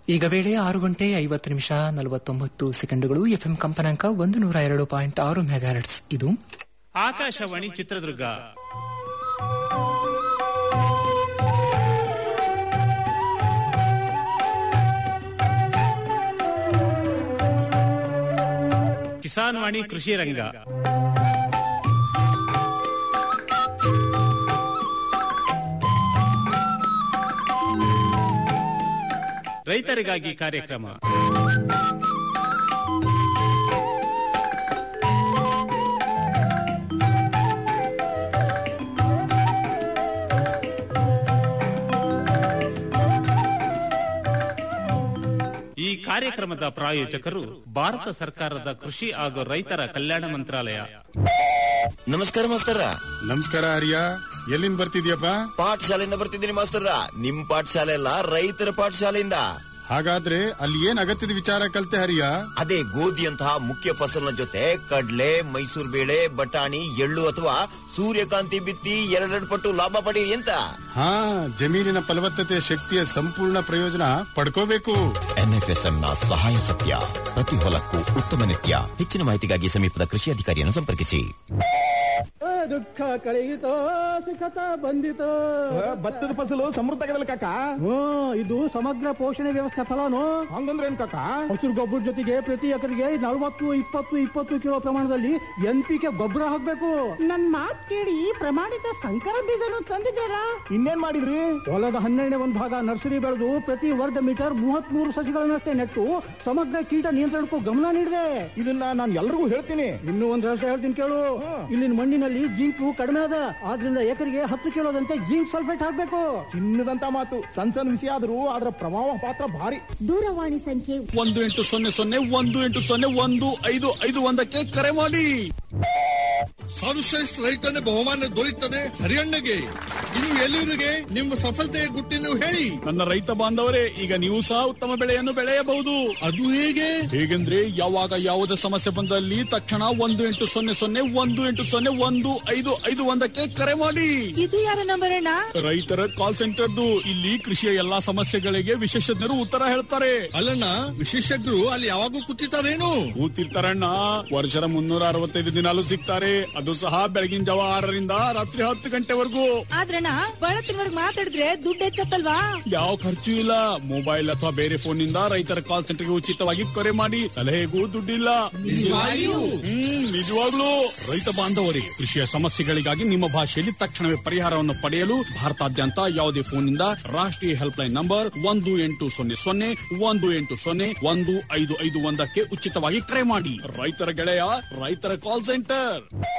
ಈಗ ವೇಳೆ ಆರು ಗಂಟೆ ಐವತ್ತು ನಿಮಿಷ ನಲವತ್ತೊಂಬತ್ತು ಸೆಕೆಂಡುಗಳು ಎಫ್ಎಂ ಕಂಪನಾಂಕ ಒಂದು ನೂರ ಎರಡು ಪಾಯಿಂಟ್ ಆರು ಮೆಗಾಹರ್ಟ್ಸ್ ಇದು ಆಕಾಶವಾಣಿ ಚಿತ್ರದುರ್ಗ ಕಿಸಾನ್ ವಾಣಿ ಕೃಷಿ ರಂಗ ರೈತರಿಗಾಗಿ ಕಾರ್ಯಕ್ರಮ ಈ ಕಾರ್ಯಕ್ರಮದ ಪ್ರಾಯೋಜಕರು ಭಾರತ ಸರ್ಕಾರದ ಕೃಷಿ ಹಾಗೂ ರೈತರ ಕಲ್ಯಾಣ ಮಂತ್ರಾಲಯ ನಮಸ್ಕಾರ ಮಾಸ್ತರ ನಮಸ್ಕಾರ ಹರಿಯ ಎಲ್ಲಿಂದ ಬರ್ತಿದ್ಯಪ್ಪ ಪಾಠಶಾಲೆಯಿಂದ ಬರ್ತಿದ್ದೀನಿ ಮಾಸ್ತರ ನಿಮ್ ಪಾಠಶಾಲೆ ಅಲ್ಲ ರೈತರ ಪಾಠಶಾಲೆಯಿಂದ ಹಾಗಾದ್ರೆ ಅಲ್ಲಿ ಏನ್ ಅಗತ್ಯದ ವಿಚಾರ ಕಲ್ತೆ ಹರಿಯ ಅದೇ ಗೋಧಿಯಂತಹ ಮುಖ್ಯ ಫಸಲಿನ ಜೊತೆ ಕಡ್ಲೆ ಮೈಸೂರು ಬೇಳೆ ಬಟಾಣಿ ಎಳ್ಳು ಅಥವಾ ಸೂರ್ಯಕಾಂತಿ ಬಿತ್ತಿ ಎರಡೆರಡು ಪಟ್ಟು ಲಾಭ ಪಡೀರಿ ಅಂತ ಹಾ ಜಮೀನಿನ ಫಲವತ್ತತೆ ಶಕ್ತಿಯ ಸಂಪೂರ್ಣ ಪ್ರಯೋಜನ ಪಡ್ಕೋಬೇಕು ಎನ್ಎಫ್ಎಸ್ಎಂ ನ ಸಹಾಯ ಸತ್ಯ ಪ್ರತಿ ಹೊಲಕ್ಕೂ ಉತ್ತಮ ನಿತ್ಯ ಹೆಚ್ಚಿನ ಮಾಹಿತಿಗಾಗಿ ಸಮೀಪದ ಕೃಷಿ ಅಧಿಕಾರಿಯನ್ನು ಸಂಪರ್ಕಿಸಿ ದುಃಖ ಕಳೆಯಿತೋ ಸುಖತ ಬಂದಿತೋ ಭತ್ತದ ಫಸಲು ಸಮೃದ್ಧ ಆಗದಲ್ಲ ಕಾಕ ಹ್ಮ್ ಇದು ಸಮಗ್ರ ಪೋಷಣೆ ವ್ಯವಸ್ಥೆ ಫಲನು ಹಂಗಂದ್ರೆ ಏನ್ ಕಾಕ ಹಸಿರು ಗೊಬ್ಬರ ಜೊತೆಗೆ ಪ್ರತಿ ಎಕರೆಗೆ ನಲವತ್ತು ಇಪ್ಪತ್ತು ಇಪ್ಪತ್ತು ಕಿಲೋ ಪ್ರಮಾಣದಲ್ಲಿ ಎನ್ ಪಿ ಕೆ ಗೊಬ್ಬರ ಹಾಕ್ಬೇಕು ನನ್ ಮಾತ್ ಕೇಳಿ ಪ್ರಮಾಣಿತ ಸಂಕರ ಬೀಜನು ತಂದಿದ್ದಾರಾ ಇನ್ನೇನ್ ಮಾಡಿದ್ರಿ ಹೊಲದ ಹನ್ನೆರಡನೇ ಒಂದು ಭಾಗ ನರ್ಸರಿ ಬೆಳೆದು ಪ್ರತಿ ವರ್ಗ ಮೀಟರ್ ಮೂವತ್ತ್ ಮೂರು ಸಸಿಗಳನ್ನಷ್ಟೇ ನೆಟ್ಟು ಸಮಗ್ರ ಕೀಟ ನಿಯಂತ್ರಣಕ್ಕೂ ಗಮನ ನೀಡಿದೆ ಇದನ್ನ ನಾನು ಎಲ್ರಿಗೂ ಹೇಳ್ತೀನಿ ಇನ್ನೂ ಒಂದ್ ರಹಸ್ಯ ಹೇಳ್ತೀನಿ ಕೇಳು ಇಲ್ಲಿನ ಮಣ್ಣಿನಲ್ಲಿ ಜಿಂಕು ಕಡಿಮೆ ಅದ ಆದ್ರಿಂದ ಎಕರೆಗೆ ಹತ್ತು ಕಿಲೋದಂತೆ ಜಿಂಕ್ ಸಲ್ಫೇಟ್ ಹಾಕ್ಬೇಕು ಚಿನ್ನದಂತ ಮಾತು ಸಣ್ಣ ಸಣ್ಣ ವಿಷಯ ಆದ್ರೂ ಅದರ ಪ್ರಭಾವ ಪಾತ್ರ ಭಾರಿ ದೂರವಾಣಿ ಸಂಖ್ಯೆ ಒಂದು ಎಂಟು ಸೊನ್ನೆ ಸೊನ್ನೆ ಒಂದು ಎಂಟು ಸೊನ್ನೆ ಒಂದು ಐದು ಐದು ಒಂದಕ್ಕೆ ಕರೆ ಮಾಡಿ ಸರ್ವಶ್ರೇಷ್ಠ ರೈತನ ಬಹುಮಾನ ದೊರೆಯುತ್ತದೆ ಹರಿಯಣ್ಣಗೆ ಇನ್ನು ಎಲ್ಲಿವರಿಗೆ ನಿಮ್ಮ ಸಫಲತೆಯ ಗುಟ್ಟಿನ ಹೇಳಿ ನನ್ನ ರೈತ ಬಾಂಧವರೇ ಈಗ ನೀವು ಸಹ ಉತ್ತಮ ಬೆಳೆಯನ್ನು ಬೆಳೆಯಬಹುದು ಅದು ಹೇಗೆ ಹೇಗೆಂದ್ರೆ ಯಾವಾಗ ಯಾವುದೇ ಸಮಸ್ಯೆ ಬಂದಲ್ಲಿ ತಕ್ಷಣ ಒಂದು ಎಂಟು ಸೊನ್ನೆ ಸೊನ್ನೆ ಒಂದು ಎಂಟು ಸೊನ್ನೆ ಒಂದು ಐದು ಐದು ಒಂದಕ್ಕೆ ಕರೆ ಮಾಡಿ ಇದು ಯಾರ ನಂಬರ್ ಅಣ್ಣ ರೈತರ ಕಾಲ್ ಸೆಂಟರ್ದು ಇಲ್ಲಿ ಕೃಷಿಯ ಎಲ್ಲಾ ಸಮಸ್ಯೆಗಳಿಗೆ ವಿಶೇಷಜ್ಞರು ಉತ್ತರ ಹೇಳ್ತಾರೆ ಅಲ್ಲಣ್ಣ ವಿಶೇಷಜ್ಞರು ಅಲ್ಲಿ ಯಾವಾಗೂ ಕೂತಿರ್ತಾರೇನು ಕೂತಿರ್ತಾರಣ್ಣ ವರ್ಷದ ಮುನ್ನೂರ ಅರವತ್ತೈದು ದಿನಾಲು ಸಿಗ್ತಾರೆ ಅದು ಸಹ ಬೆಳಗಿನ ಜಾವ ಆರರಿಂದ ರಾತ್ರಿ ಹತ್ತು ಗಂಟೆವರೆಗೂ ಆದ್ರಣ್ಣ ಬಳತ್ತಿನವರ್ಗ್ ಮಾತಾಡಿದ್ರೆ ದುಡ್ಡು ಹೆಚ್ಚತ್ತಲ್ವಾ ಯಾವ ಖರ್ಚು ಇಲ್ಲ ಮೊಬೈಲ್ ಅಥವಾ ಬೇರೆ ಫೋನ್ ನಿಂದ ರೈತರ ಕಾಲ್ ಸೆಂಟರ್ಗೆ ಉಚಿತವಾಗಿ ಕರೆ ಮಾಡಿ ಸಲಹೆಗೂ ದುಡ್ಡಿಲ್ಲ ನಿಜವಾಗಿಯೂ? ಹ್ಮ್ ನಿಜವಾಗ್ಲೂ ರೈತ ಬಾಂಧವರಿಗೆ ಕೃಷಿಯ ಸಮಸ್ಯೆಗಳಿಗಾಗಿ ನಿಮ್ಮ ಭಾಷೆಯಲ್ಲಿ ತಕ್ಷಣವೇ ಪರಿಹಾರವನ್ನು ಪಡೆಯಲು ಭಾರತಾದ್ಯಂತ ಯಾವುದೇ ಫೋನ್ ನಿಂದ ರಾಷ್ಟ್ರೀಯ ಹೆಲ್ಪ್ ಲೈನ್ ನಂಬರ್ ಒಂದು ಎಂಟು ಸೊನ್ನೆ ಸೊನ್ನೆ ಒಂದು ಎಂಟು ಸೊನ್ನೆ ಒಂದು ಐದು ಐದು ಒಂದಕ್ಕೆ ಉಚಿತವಾಗಿ ಕರೆ ಮಾಡಿ ರೈತರ ಗೆಳೆಯ ರೈತರ ಕಾಲ್ ಸೆಂಟರ್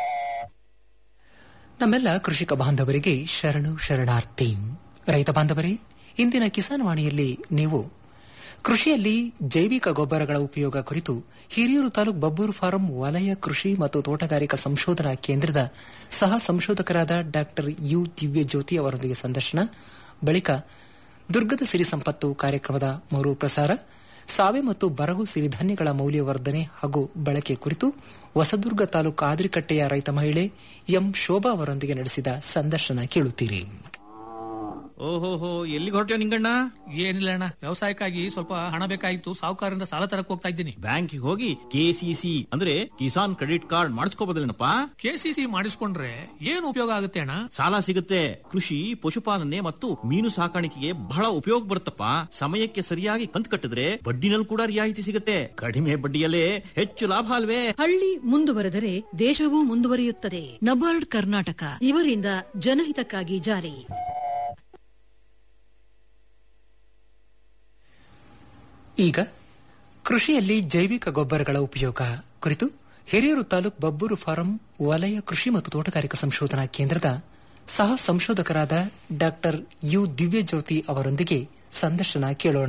ನಮ್ಮೆಲ್ಲ ಕೃಷಿಕ ಬಾಂಧವರಿಗೆ ಶರಣು ಶರಣಾರ್ಥಿ ರೈತ ಬಾಂಧವರೇ ಇಂದಿನ ಕಿಸಾನ್ ವಾಣಿಯಲ್ಲಿ ನೀವು ಕೃಷಿಯಲ್ಲಿ ಜೈವಿಕ ಗೊಬ್ಬರಗಳ ಉಪಯೋಗ ಕುರಿತು ಹಿರಿಯೂರು ತಾಲೂಕು ಬಬ್ಬೂರು ಫಾರಂ ವಲಯ ಕೃಷಿ ಮತ್ತು ತೋಟಗಾರಿಕಾ ಸಂಶೋಧನಾ ಕೇಂದ್ರದ ಸಹ ಸಂಶೋಧಕರಾದ ಡಾಕ್ಟರ್ ಯು ದಿವ್ಯಜ್ಯೋತಿ ಅವರೊಂದಿಗೆ ಸಂದರ್ಶನ ಬಳಿಕ ದುರ್ಗದ ಸಿರಿ ಸಂಪತ್ತು ಕಾರ್ಯಕ್ರಮದ ಮರು ಪ್ರಸಾರ ಸಾವೆ ಮತ್ತು ಬರಗು ಸಿರಿಧಾನ್ಯಗಳ ಮೌಲ್ಯವರ್ಧನೆ ಹಾಗೂ ಬಳಕೆ ಕುರಿತು ಹೊಸದುರ್ಗ ತಾಲೂಕು ಆದ್ರಿಕಟ್ಟೆಯ ರೈತ ಮಹಿಳೆ ಎಂ ಶೋಭಾ ಅವರೊಂದಿಗೆ ನಡೆಸಿದ ಸಂದರ್ಶನ ಕೇಳುತ್ತೀರಿ ಓಹೋಹೋ ಎಲ್ಲಿಗೆ ಹೊರಟ್ಯೋ ನಿಂಗಣ್ಣ ಏನಿಲ್ಲ ಅಣ್ಣ ವ್ಯವಸಾಯಕ್ಕಾಗಿ ಸ್ವಲ್ಪ ಹಣ ಬೇಕಾಗಿತ್ತು ಸಾಹುಕಾರರಿಂದ ಸಾಲ ತರಕ್ ಹೋಗ್ತಾ ಇದ್ದೀನಿ ಬ್ಯಾಂಕಿಗೆ ಹೋಗಿ ಕೆಸಿಸಿ ಅಂದ್ರೆ ಕಿಸಾನ್ ಕ್ರೆಡಿಟ್ ಕಾರ್ಡ್ ಮಾಡಿಸ್ಕೋಬೋದಲ್ಲೇನಪ್ಪ ಕೆಸಿಸಿ ಮಾಡಿಸ್ಕೊಂಡ್ರೆ ಏನ್ ಉಪಯೋಗ ಆಗುತ್ತೆ ಅಣ್ಣ ಸಾಲ ಸಿಗುತ್ತೆ ಕೃಷಿ ಪಶುಪಾಲನೆ ಮತ್ತು ಮೀನು ಸಾಕಾಣಿಕೆಗೆ ಬಹಳ ಉಪಯೋಗ ಬರುತ್ತಪ್ಪ ಸಮಯಕ್ಕೆ ಸರಿಯಾಗಿ ಕಂತು ಕಟ್ಟಿದ್ರೆ ಬಡ್ಡಿನಲ್ಲಿ ಕೂಡ ರಿಯಾಯಿತಿ ಸಿಗುತ್ತೆ ಕಡಿಮೆ ಬಡ್ಡಿಯಲ್ಲೇ ಹೆಚ್ಚು ಲಾಭ ಅಲ್ವೇ ಹಳ್ಳಿ ಮುಂದುವರೆದರೆ ದೇಶವೂ ಮುಂದುವರಿಯುತ್ತದೆ ನಬಾರ್ಡ್ ಕರ್ನಾಟಕ ಇವರಿಂದ ಜನಹಿತಕ್ಕಾಗಿ ಜಾರಿ ಈಗ ಕೃಷಿಯಲ್ಲಿ ಜೈವಿಕ ಗೊಬ್ಬರಗಳ ಉಪಯೋಗ ಕುರಿತು ಹಿರಿಯೂರು ತಾಲೂಕು ಬಬ್ಬೂರು ಫಾರಂ ವಲಯ ಕೃಷಿ ಮತ್ತು ತೋಟಗಾರಿಕಾ ಸಂಶೋಧನಾ ಕೇಂದ್ರದ ಸಹ ಸಂಶೋಧಕರಾದ ಡಾಕ್ಟರ್ ಯು ದಿವ್ಯಜ್ಯೋತಿ ಅವರೊಂದಿಗೆ ಸಂದರ್ಶನ ಕೇಳೋಣ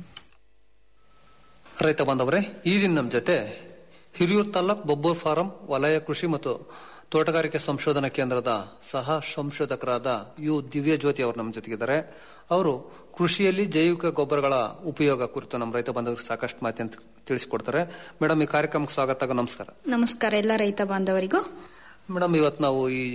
ರೈತ ಬಾಂಧವರೇ ಈ ದಿನ ನಮ್ಮ ಜೊತೆ ಹಿರಿಯೂರು ತಾಲೂಕ್ ಬೊಬ್ಬೂರ್ ಫಾರಂ ವಲಯ ಕೃಷಿ ಮತ್ತು ತೋಟಗಾರಿಕೆ ಸಂಶೋಧನಾ ಕೇಂದ್ರದ ಸಹ ಸಂಶೋಧಕರಾದ ಯು ದಿವ್ಯ ಜ್ಯೋತಿ ಅವರು ನಮ್ಮ ಜೊತೆಗಿದ್ದಾರೆ ಅವರು ಕೃಷಿಯಲ್ಲಿ ಜೈವಿಕ ಗೊಬ್ಬರಗಳ ಉಪಯೋಗ ಕುರಿತು ನಮ್ಮ ರೈತ ಬಾಂಧವರಿಗೆ ಸಾಕಷ್ಟು ಮಾಹಿತಿ ತಿಳಿಸಿಕೊಡ್ತಾರೆ ಮೇಡಮ್ ಈ ಕಾರ್ಯಕ್ರಮಕ್ಕೆ ಸ್ವಾಗತ ನಮಸ್ಕಾರ ನಮಸ್ಕಾರ ಎಲ್ಲ ರೈತ ಬಾಂಧವರಿಗೂ ಮೇಡಮ್ ಇವತ್ತು ನಾವು ಈ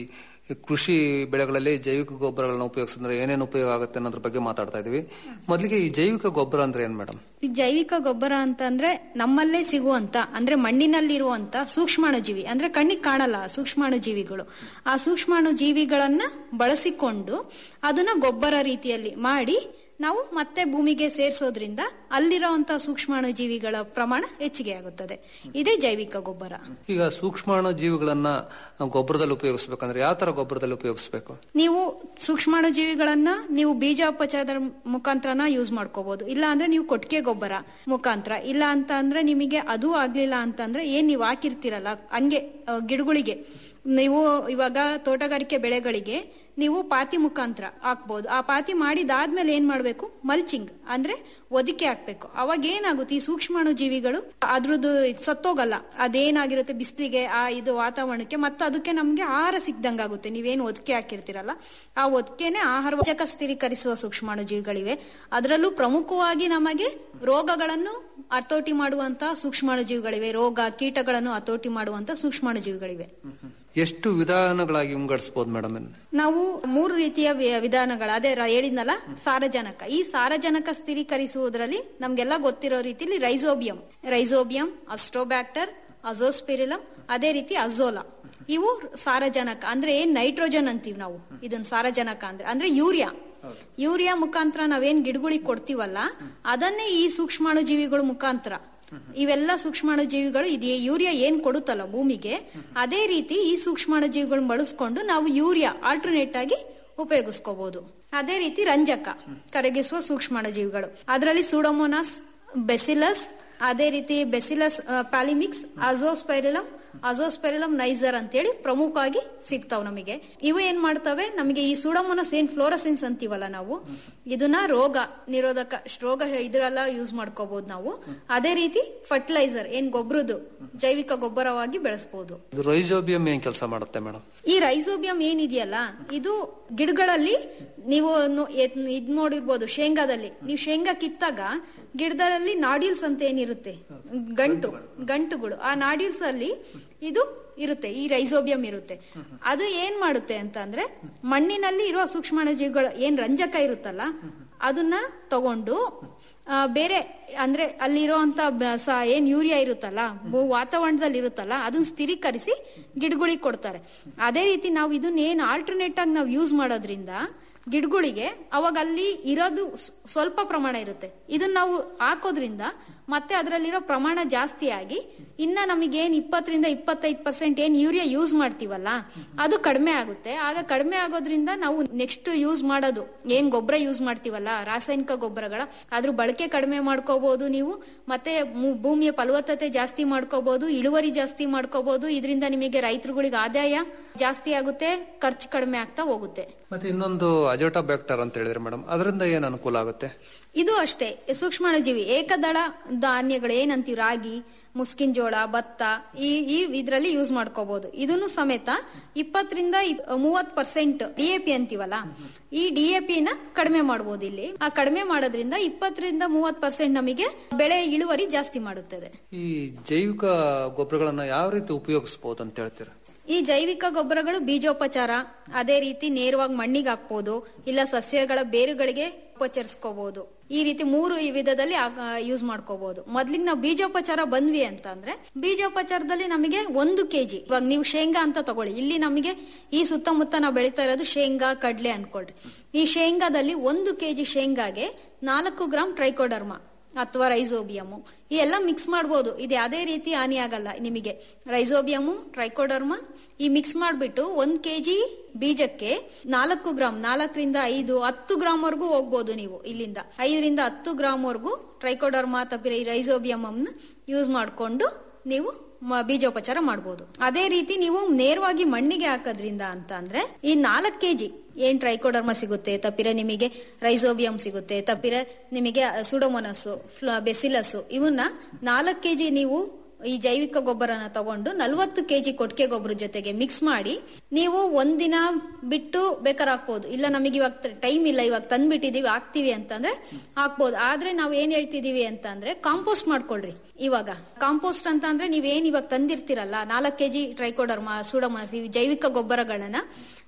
ಈ ಕೃಷಿ ಬೆಳೆಗಳಲ್ಲಿ ಜೈವಿಕ ಗೊಬ್ಬರಗಳನ್ನ ಉಪಯೋಗಿಸಿದ್ರೆ ಏನೇನು ಉಪಯೋಗ ಆಗುತ್ತೆ ಅನ್ನೋದ್ರ ಬಗ್ಗೆ ಮಾತಾಡ್ತಾ ಇದೀವಿ ಮೊದಲಿಗೆ ಈ ಜೈವಿಕ ಗೊಬ್ಬರ ಅಂದ್ರೆ ಏನ್ ಮೇಡಮ್ ಈ ಜೈವಿಕ ಗೊಬ್ಬರ ಅಂತಂದ್ರೆ ನಮ್ಮಲ್ಲೇ ಸಿಗುವಂತ ಅಂದ್ರೆ ಮಣ್ಣಿನಲ್ಲಿರುವಂತ ಸೂಕ್ಷ್ಮಾಣುಜೀವಿ ಅಂದ್ರೆ ಕಣ್ಣಿಗೆ ಕಾಣಲ್ಲ ಆ ಸೂಕ್ಷ್ಮಾಣುಜೀವಿಗಳು ಆ ಸೂಕ್ಷ್ಮಾಣುಜೀವಿಗಳನ್ನ ಬಳಸಿಕೊಂಡು ಅದನ್ನ ಗೊಬ್ಬರ ರೀತಿಯಲ್ಲಿ ಮಾಡಿ ನಾವು ಮತ್ತೆ ಭೂಮಿಗೆ ಸೇರಿಸೋದ್ರಿಂದ ಅಲ್ಲಿರುವಂತಹ ಸೂಕ್ಷ್ಮಾಣುಜೀವಿಗಳ ಪ್ರಮಾಣ ಹೆಚ್ಚಿಗೆ ಆಗುತ್ತದೆ ಇದೇ ಜೈವಿಕ ಗೊಬ್ಬರ ಈಗ ಸೂಕ್ಷ್ಮಾಣು ಜೀವಿಗಳನ್ನ ಗೊಬ್ಬರದಲ್ಲಿ ಉಪಯೋಗಿಸ್ಬೇಕಂದ್ರೆ ಯಾವ ತರ ಗೊಬ್ಬರದಲ್ಲಿ ಉಪಯೋಗಿಸ್ಬೇಕು ನೀವು ಸೂಕ್ಷ್ಮಾಣುಜೀವಿಗಳನ್ನ ನೀವು ಬೀಜೋಪಚಾರದ ಮುಖಾಂತರನ ಯೂಸ್ ಮಾಡ್ಕೋಬಹುದು ಇಲ್ಲ ಅಂದ್ರೆ ನೀವು ಕೊಟ್ಟಿಗೆ ಗೊಬ್ಬರ ಮುಖಾಂತರ ಇಲ್ಲ ಅಂತ ಅಂದ್ರೆ ನಿಮಗೆ ಅದು ಆಗ್ಲಿಲ್ಲ ಅಂತಂದ್ರೆ ಏನ್ ನೀವು ಹಾಕಿರ್ತೀರಲ್ಲ ಹಂಗೆ ಆ, ಗಿಡಗಳಿಗೆ ನೀವು ಇವಾಗ ತೋಟಗಾರಿಕೆ ಬೆಳೆಗಳಿಗೆ ನೀವು ಪಾತಿ ಮುಖಾಂತರ ಹಾಕ್ಬೋದು ಆ ಪಾತಿ ಮಾಡಿದಾದ್ಮೇಲೆ ಏನ್ ಮಾಡ್ಬೇಕು ಮಲ್ಚಿಂಗ್ ಅಂದ್ರೆ ಒದಿಕೆ ಹಾಕ್ಬೇಕು ಅವಾಗ ಏನಾಗುತ್ತೆ ಈ ಸೂಕ್ಷ್ಮಾಣು ಜೀವಿಗಳು ಅದ್ರದ್ದು ಸತ್ತೋಗಲ್ಲ ಅದೇನಾಗಿರುತ್ತೆ ಬಿಸಿಲಿಗೆ ಆ ಇದು ವಾತಾವರಣಕ್ಕೆ ಮತ್ತೆ ಅದಕ್ಕೆ ನಮ್ಗೆ ಆಹಾರ ಸಿಕ್ದಂಗಾಗುತ್ತೆ ನೀವೇನು ಒದಿಕೆ ಹಾಕಿರ್ತೀರಲ್ಲ ಆ ಒದಿಕೆನೆ ಆಹಾರ ವಚಕ ಸ್ಥಿರೀಕರಿಸುವ ಸೂಕ್ಷ್ಮಾಣು ಜೀವಿಗಳಿವೆ ಅದರಲ್ಲೂ ಪ್ರಮುಖವಾಗಿ ನಮಗೆ ರೋಗಗಳನ್ನು ಹತೋಟಿ ಮಾಡುವಂತಹ ಸೂಕ್ಷ್ಮಾಣು ಜೀವಿಗಳಿವೆ ರೋಗ ಕೀಟಗಳನ್ನು ಹತೋಟಿ ಮಾಡುವಂತಹ ಸೂಕ್ಷ್ಮಾಣು ಜೀವಿಗಳಿವೆ ಎಷ್ಟು ವಿಧಾನಗಳಾಗಿ ವಿಂಗಡಿಸಬಹುದು ಮೇಡಮ್ ನಾವು ಮೂರು ರೀತಿಯ ವಿ- ವಿಧಾನಗಳು ಅದೇ ರ- ಹೇಳಿದ್ನಲ್ಲ ಸಾರಜನಕ ಈ ಸಾರಜನಕ ಸ್ಥಿರೀಕರಿಸುವುದರಲ್ಲಿ ನಮ್ಗೆಲ್ಲ ಗೊತ್ತಿರೋ ರೀತಿಲಿ ರೈಸೋಬಿಯಂ ರೈಸೋಬಿಯಂ ಅಸ್ಟ್ರೋಬ್ಯಾಕ್ಟರ್ ಅಜೋಸ್ಪಿರಿಲಮ್ ಅದೇ ರೀತಿ ಅಜೋಲಾ ಇವು ಸಾರಜನಕ ಅಂದ್ರೆ ಏನ್ ನೈಟ್ರೋಜನ್ ಅಂತೀವಿ ನಾವು ಇದನ್ನ ಸಾರಜನಕ ಅಂದ್ರೆ ಅಂದ್ರೆ ಯೂರಿಯಾ ಯೂರಿಯಾ ಮುಖಾಂತರ ನಾವೇನ್ ಗಿಡಗಳಿಗೆ ಕೊಡ್ತೀವಲ್ಲ ಅದನ್ನೇ ಈ ಸೂಕ್ಷ್ಮಾಣು ಜೀವಿಗಳ ಮುಖಾಂತರ ಇವೆಲ್ಲ ಸೂಕ್ಷ್ಮಾಣು ಜೀವಿಗಳು ಇದು ಯೂರಿಯಾ ಏನ್ ಕೊಡುತ್ತಲ್ಲ ಭೂಮಿಗೆ ಅದೇ ರೀತಿ ಈ ಸೂಕ್ಷ್ಮಾಣು ಜೀವಿಗಳನ್ನ ಬಳಸ್ಕೊಂಡು ನಾವು ಯೂರಿಯಾ ಆಲ್ಟರ್ನೇಟ್ ಆಗಿ ಉಪಯೋಗಿಸ್ಕೋಬಹುದು ಅದೇ ರೀತಿ ರಂಜಕ ಕರಗಿಸುವ ಸೂಕ್ಷ್ಮಾಣು ಜೀವಿಗಳು ಅದರಲ್ಲಿ ಸೂಡೋಮೋನಾಸ್ ಬೆಸಿಲಸ್ ಅದೇ ರೀತಿ ಬೆಸಿಲಸ್ ಪ್ಯಾಲಿಮಿಕ್ಸ್ ಅಜೋಸ್ಪೈರಿಲಮ್ ಅಜೋಸ್ಪೆರಿಲಮ್ ನೈಸರ್ ಅಂತೇಳಿ ಪ್ರಮುಖವಾಗಿ ಸಿಗ್ತಾವ್ ನಮಗೆ ಇವು ಏನ್ ಮಾಡ್ತವೆ ನಮಗೆ ಈ ಸೂಡೋಮೋನಸ್ ಏನ್ ಫ್ಲೋರಸೆನ್ಸ್ ಅಂತೀವಲ್ಲ ನಾವು ಇದನ್ನ ರೋಗ ನಿರೋಧಕ ರೋಗ ಇದ್ರೆಲ್ಲ ಯೂಸ್ ಮಾಡ್ಕೋಬಹುದು ನಾವು ಅದೇ ರೀತಿ ಫರ್ಟಿಲೈಸರ್ ಏನ್ ಗೊಬ್ಬರದು ಜೈವಿಕ ಗೊಬ್ಬರವಾಗಿ ಬೆಳೆಸಬಹುದು ಇದು ರೈಸೋಬಿಯಂ ಏನ್ ಕೆಲಸ ಮಾಡುತ್ತೆ ಮೇಡಮ್ ಈ ರೈಸೋಬಿಯಂ ಏನಿದೆಯಲ್ಲ ಇದು ಗಿಡಗಳಲ್ಲಿ ನೀವು ನೋ- ಎತ್- ಇದ್ ನೋಡಿರ್ಬೋದು ಶೇಂಗಾದಲ್ಲಿ ನೀವು ಶೇಂಗಾ ಕಿತ್ತಾಗ ಗಿಡದಲ್ಲಿ ನಾಡ್ಯೂಲ್ಸ್ ಅಂತ ಏನಿರುತ್ತೆ ಗಂಟು ಗಂಟುಗಳು ಆ ನಾಡ್ಯೂಲ್ಸ್ ಅಲ್ಲಿ ಇದು ಇರುತ್ತೆ ಈ ರೈಸೋಬಿಯಂ ಇರುತ್ತೆ ಅದು ಏನ್ ಮಾಡುತ್ತೆ ಅಂತ ಅಂದ್ರೆ ಮಣ್ಣಿನಲ್ಲಿ ಇರುವ ಸೂಕ್ಷ್ಮಾಣುಜೀವಿಗಳು ಏನ್ ರಂಜಕ ಇರುತ್ತಲ್ಲ ಅದನ್ನ ತಗೊಂಡು ಆ, ಬೇರೆ ಅಂದ್ರೆ ಅಲ್ಲಿರುವಂತ ಬ- ಸ- ಏನ್ ಯೂರಿಯಾ ಇರುತ್ತಲ್ಲ ಭೂ- ವಾತಾವರಣದಲ್ಲಿ ಇರುತ್ತಲ್ಲ ಅದನ್ನ ಸ್ಥಿರೀಕರಿಸಿ ಗಿಡಗಳಿಗೆ ಕೊಡ್ತಾರೆ ಅದೇ ರೀತಿ ನಾವು ಇದನ್ನ ಏನ್ ಆಲ್ಟರ್ನೇಟ್ ಆಗಿ ನಾವು ಯೂಸ್ ಮಾಡೋದ್ರಿಂದ ಗಿಡಗಳಿಗೆ ಅವಾಗ ಅಲ್ಲಿ ಇರೋದು ಸ್- ಸ್ವಲ್ಪ ಪ್ರಮಾಣ ಇರುತ್ತೆ ಇದನ್ನ ನಾವು ಹಾಕೋದ್ರಿಂದ ಮತ್ತೆ ಅದರಲ್ಲಿರೋ ಪ್ರಮಾಣ ಜಾಸ್ತಿ ಆಗಿ ಇನ್ನ ನಮಗೇನ್ ಇಪ್ಪತ್ತರಿಂದ ಇಪ್ಪತ್ತೈದು ಪರ್ಸೆಂಟ್ ಏನ್ ಯೂರಿಯಾ ಯೂಸ್ ಮಾಡ್ತೀವಲ್ಲ ಅದು ಕಡಿಮೆ ಆಗುತ್ತೆ ಆಗ ಕಡಿಮೆ ಆಗೋದ್ರಿಂದ ನಾವು ನೆಕ್ಸ್ಟ್ ಯೂಸ್ ಮಾಡೋದು ಏನ್ ಗೊಬ್ಬರ ಯೂಸ್ ಮಾಡ್ತೀವಲ್ಲ ರಾಸಾಯನಿಕ ಗೊಬ್ಬರಗಳ ಅದ್ರ ಬಳಕೆ ಕಡಿಮೆ ಮಾಡ್ಕೋಬಹುದು ನೀವು ಮತ್ತೆ ಮು- ಭೂಮಿಯ ಫಲವತ್ತತೆ ಜಾಸ್ತಿ ಮಾಡ್ಕೋಬಹುದು ಇಳುವರಿ ಜಾಸ್ತಿ ಮಾಡ್ಕೋಬಹುದು ಇದರಿಂದ ನಿಮಗೆ ರೈತರುಗಳಿಗೆ ಆದಾಯ ಜಾಸ್ತಿ ಆಗುತ್ತೆ ಖರ್ಚು ಕಡಿಮೆ ಆಗ್ತಾ ಹೋಗುತ್ತೆ ಮತ್ತೆ ಇನ್ನೊಂದು ಅಜೋಟಾ ಬ್ಯಾಕ್ಟರ್ ಅಂತ ಹೇಳಿದ್ರೆ ಮೇಡಮ್ ಅದರಿಂದ ಏನ್ ಅನುಕೂಲ ಆಗುತ್ತೆ ಇದು ಅಷ್ಟೇ ಸೂಕ್ಷ್ಮಾಣುಜೀವಿ ಏಕದಳ ಧಾನ್ಯಗಳು ಏನಂತೀವಿ ರಾಗಿ ಮುಸ್ಕಿನ್ ಜೋಳ ಭತ್ತ ಈ ಈ ಇದ್ರಲ್ಲಿ ಯೂಸ್ ಮಾಡ್ಕೋಬಹುದು ಇದನ್ನು ಸಮೇತ ಇಪ್ಪತ್ತರಿಂದ ಮೂವತ್ ಪರ್ಸೆಂಟ್ ಡಿ ಎ ಪಿ ಅಂತೀವಲ್ಲ ಈ ಡಿ ಎ ನ ಕಡಿಮೆ ಮಾಡಬಹುದು ಇಲ್ಲಿ ಆ ಕಡಿಮೆ ಮಾಡೋದ್ರಿಂದ ಇಪ್ಪತ್ತರಿಂದ ಮೂವತ್ ಪರ್ಸೆಂಟ್ ನಮಗೆ ಬೆಳೆ ಇಳುವರಿ ಜಾಸ್ತಿ ಮಾಡುತ್ತದೆ ಈ ಜೈವಿಕ ಗೊಬ್ಬರಗಳನ್ನ ಯಾವ ರೀತಿ ಉಪಯೋಗಿಸಬಹುದು ಅಂತ ಹೇಳ್ತೀರಾ ಈ ಜೈವಿಕ ಗೊಬ್ಬರಗಳು ಬೀಜೋಪಚಾರ ಅದೇ ರೀತಿ ನೇರವಾಗಿ ಮಣ್ಣಿಗೆ ಹಾಕ್ಬೋದು ಇಲ್ಲ ಸಸ್ಯಗಳ ಬೇರುಗಳಿಗೆ ಉಪಚರಿಸ್ಕೋಬಹುದು ಈ ರೀತಿ ಮೂರು ಈ ವಿಧದಲ್ಲಿ ಯೂಸ್ ಮಾಡ್ಕೋಬಹುದು ಮೊದ್ಲಿಗೆ ನಾವು ಬೀಜೋಪಚಾರ ಬಂದ್ವಿ ಅಂತ ಅಂದ್ರೆ ಬೀಜೋಪಚಾರದಲ್ಲಿ ನಮಗೆ ಒಂದು ಕೆಜಿ ಇವಾಗ ನೀವು ಶೇಂಗಾ ಅಂತ ತಗೊಳ್ಳಿ ಇಲ್ಲಿ ನಮಗೆ ಈ ಸುತ್ತಮುತ್ತ ನಾವು ಬೆಳೀತಾ ಇರೋದು ಶೇಂಗಾ ಕಡ್ಲೆ ಅನ್ಕೊಳ್ರಿ ಈ ಶೇಂಗಾದಲ್ಲಿ ಒಂದು ಕೆಜಿ ಶೇಂಗಾಗೆ ನಾಲ್ಕು ಗ್ರಾಮ್ ಟ್ರೈಕೋಡರ್ಮಾ ಅಥವಾ ರೈಸೋಬಿಯಮು ಈ ಎಲ್ಲ ಮಿಕ್ಸ್ ಮಾಡ್ಬೋದು ಇದು ಯಾವುದೇ ರೀತಿ ಹಾನಿ ಆಗಲ್ಲ ನಿಮಗೆ ರೈಸೋಬಿಯಮು ಟ್ರೈಕೋಡರ್ಮಾ ಈ ಮಿಕ್ಸ್ ಮಾಡ್ಬಿಟ್ಟು ಒಂದ್ ಕೆಜಿ ಬೀಜಕ್ಕೆ ನಾಲ್ಕು ಗ್ರಾಮ್ ನಾಲ್ಕರಿಂದ ಐದು ಹತ್ತು ಗ್ರಾಮ್ ವರ್ಗೂ ಹೋಗ್ಬೋದು ನೀವು ಇಲ್ಲಿಂದ ಐದರಿಂದ ಹತ್ತು ಗ್ರಾಮ್ ವರ್ಗೂ ಟ್ರೈಕೋಡರ್ಮಾ ಅಥವಾ ಈ ರೈಸೋಬಿಯಮ್ ಯೂಸ್ ಮಾಡ್ಕೊಂಡು ನೀವು ಮ- ಬೀಜೋಪಚಾರ ಮಾಡ್ಬೋದು ಅದೇ ರೀತಿ ನೀವು ನೇರವಾಗಿ ಮಣ್ಣಿಗೆ ಹಾಕೋದ್ರಿಂದ ಅಂತ ಅಂದ್ರೆ ಈ ನಾಲ್ಕು ಕೆಜಿ ಏನ್ ಟ್ರೈಕೋಡರ್ಮ ಸಿಗುತ್ತೆ ತಪ್ಪಿರ ನಿಮಗೆ ರೈಸೋಬಿಯಂ ಸಿಗುತ್ತೆ ತಪ್ಪಿರ ನಿಮಗೆ ಸುಡೋಮೊನಸ್ಸು ಬೆಸಿಲಸ್ ಇವನ್ನ ನಾಲ್ಕು ಕೆಜಿ ನೀವು ಈ ಜೈವಿಕ ಗೊಬ್ಬರನ ತಗೊಂಡು ನಲ್ವತ್ತು ಕೆಜಿ ಕೊಟ್ಟಿಗೆ ಗೊಬ್ಬರ ಜೊತೆಗೆ ಮಿಕ್ಸ್ ಮಾಡಿ ನೀವು ಒಂದಿನ ಬಿಟ್ಟು ಬೇಕಾದ್ರೆ ಹಾಕ್ಬೋದು ಇಲ್ಲ ನಮಗೆ ಇವಾಗ ಟೈಮ್ ಇಲ್ಲ ಇವಾಗ ತಂದ್ಬಿಟ್ಟಿದೀವಿ ಹಾಕ್ತಿವಿ ಅಂತಂದ್ರೆ ಹಾಕ್ಬೋದು ಆದ್ರೆ ನಾವು ಏನ್ ಹೇಳ್ತಿದೀವಿ ಅಂತ ಅಂದ್ರೆ ಕಾಂಪೋಸ್ಟ್ ಮಾಡ್ಕೊಳ್ರಿ ಇವಾಗ ಕಾಂಪೋಸ್ಟ್ ಅಂತ ಅಂದ್ರೆ ನೀವೇನ್ ಇವಾಗ ತಂದಿರ್ತೀರಲ್ಲ ನಾಲ್ಕು ಕೆಜಿ ಟ್ರೈಕೋಡರ್ಮಾ ಸೂಡೋಮನಸ್ ಈ ಜೈವಿಕ ಗೊಬ್ಬರಗಳನ್ನ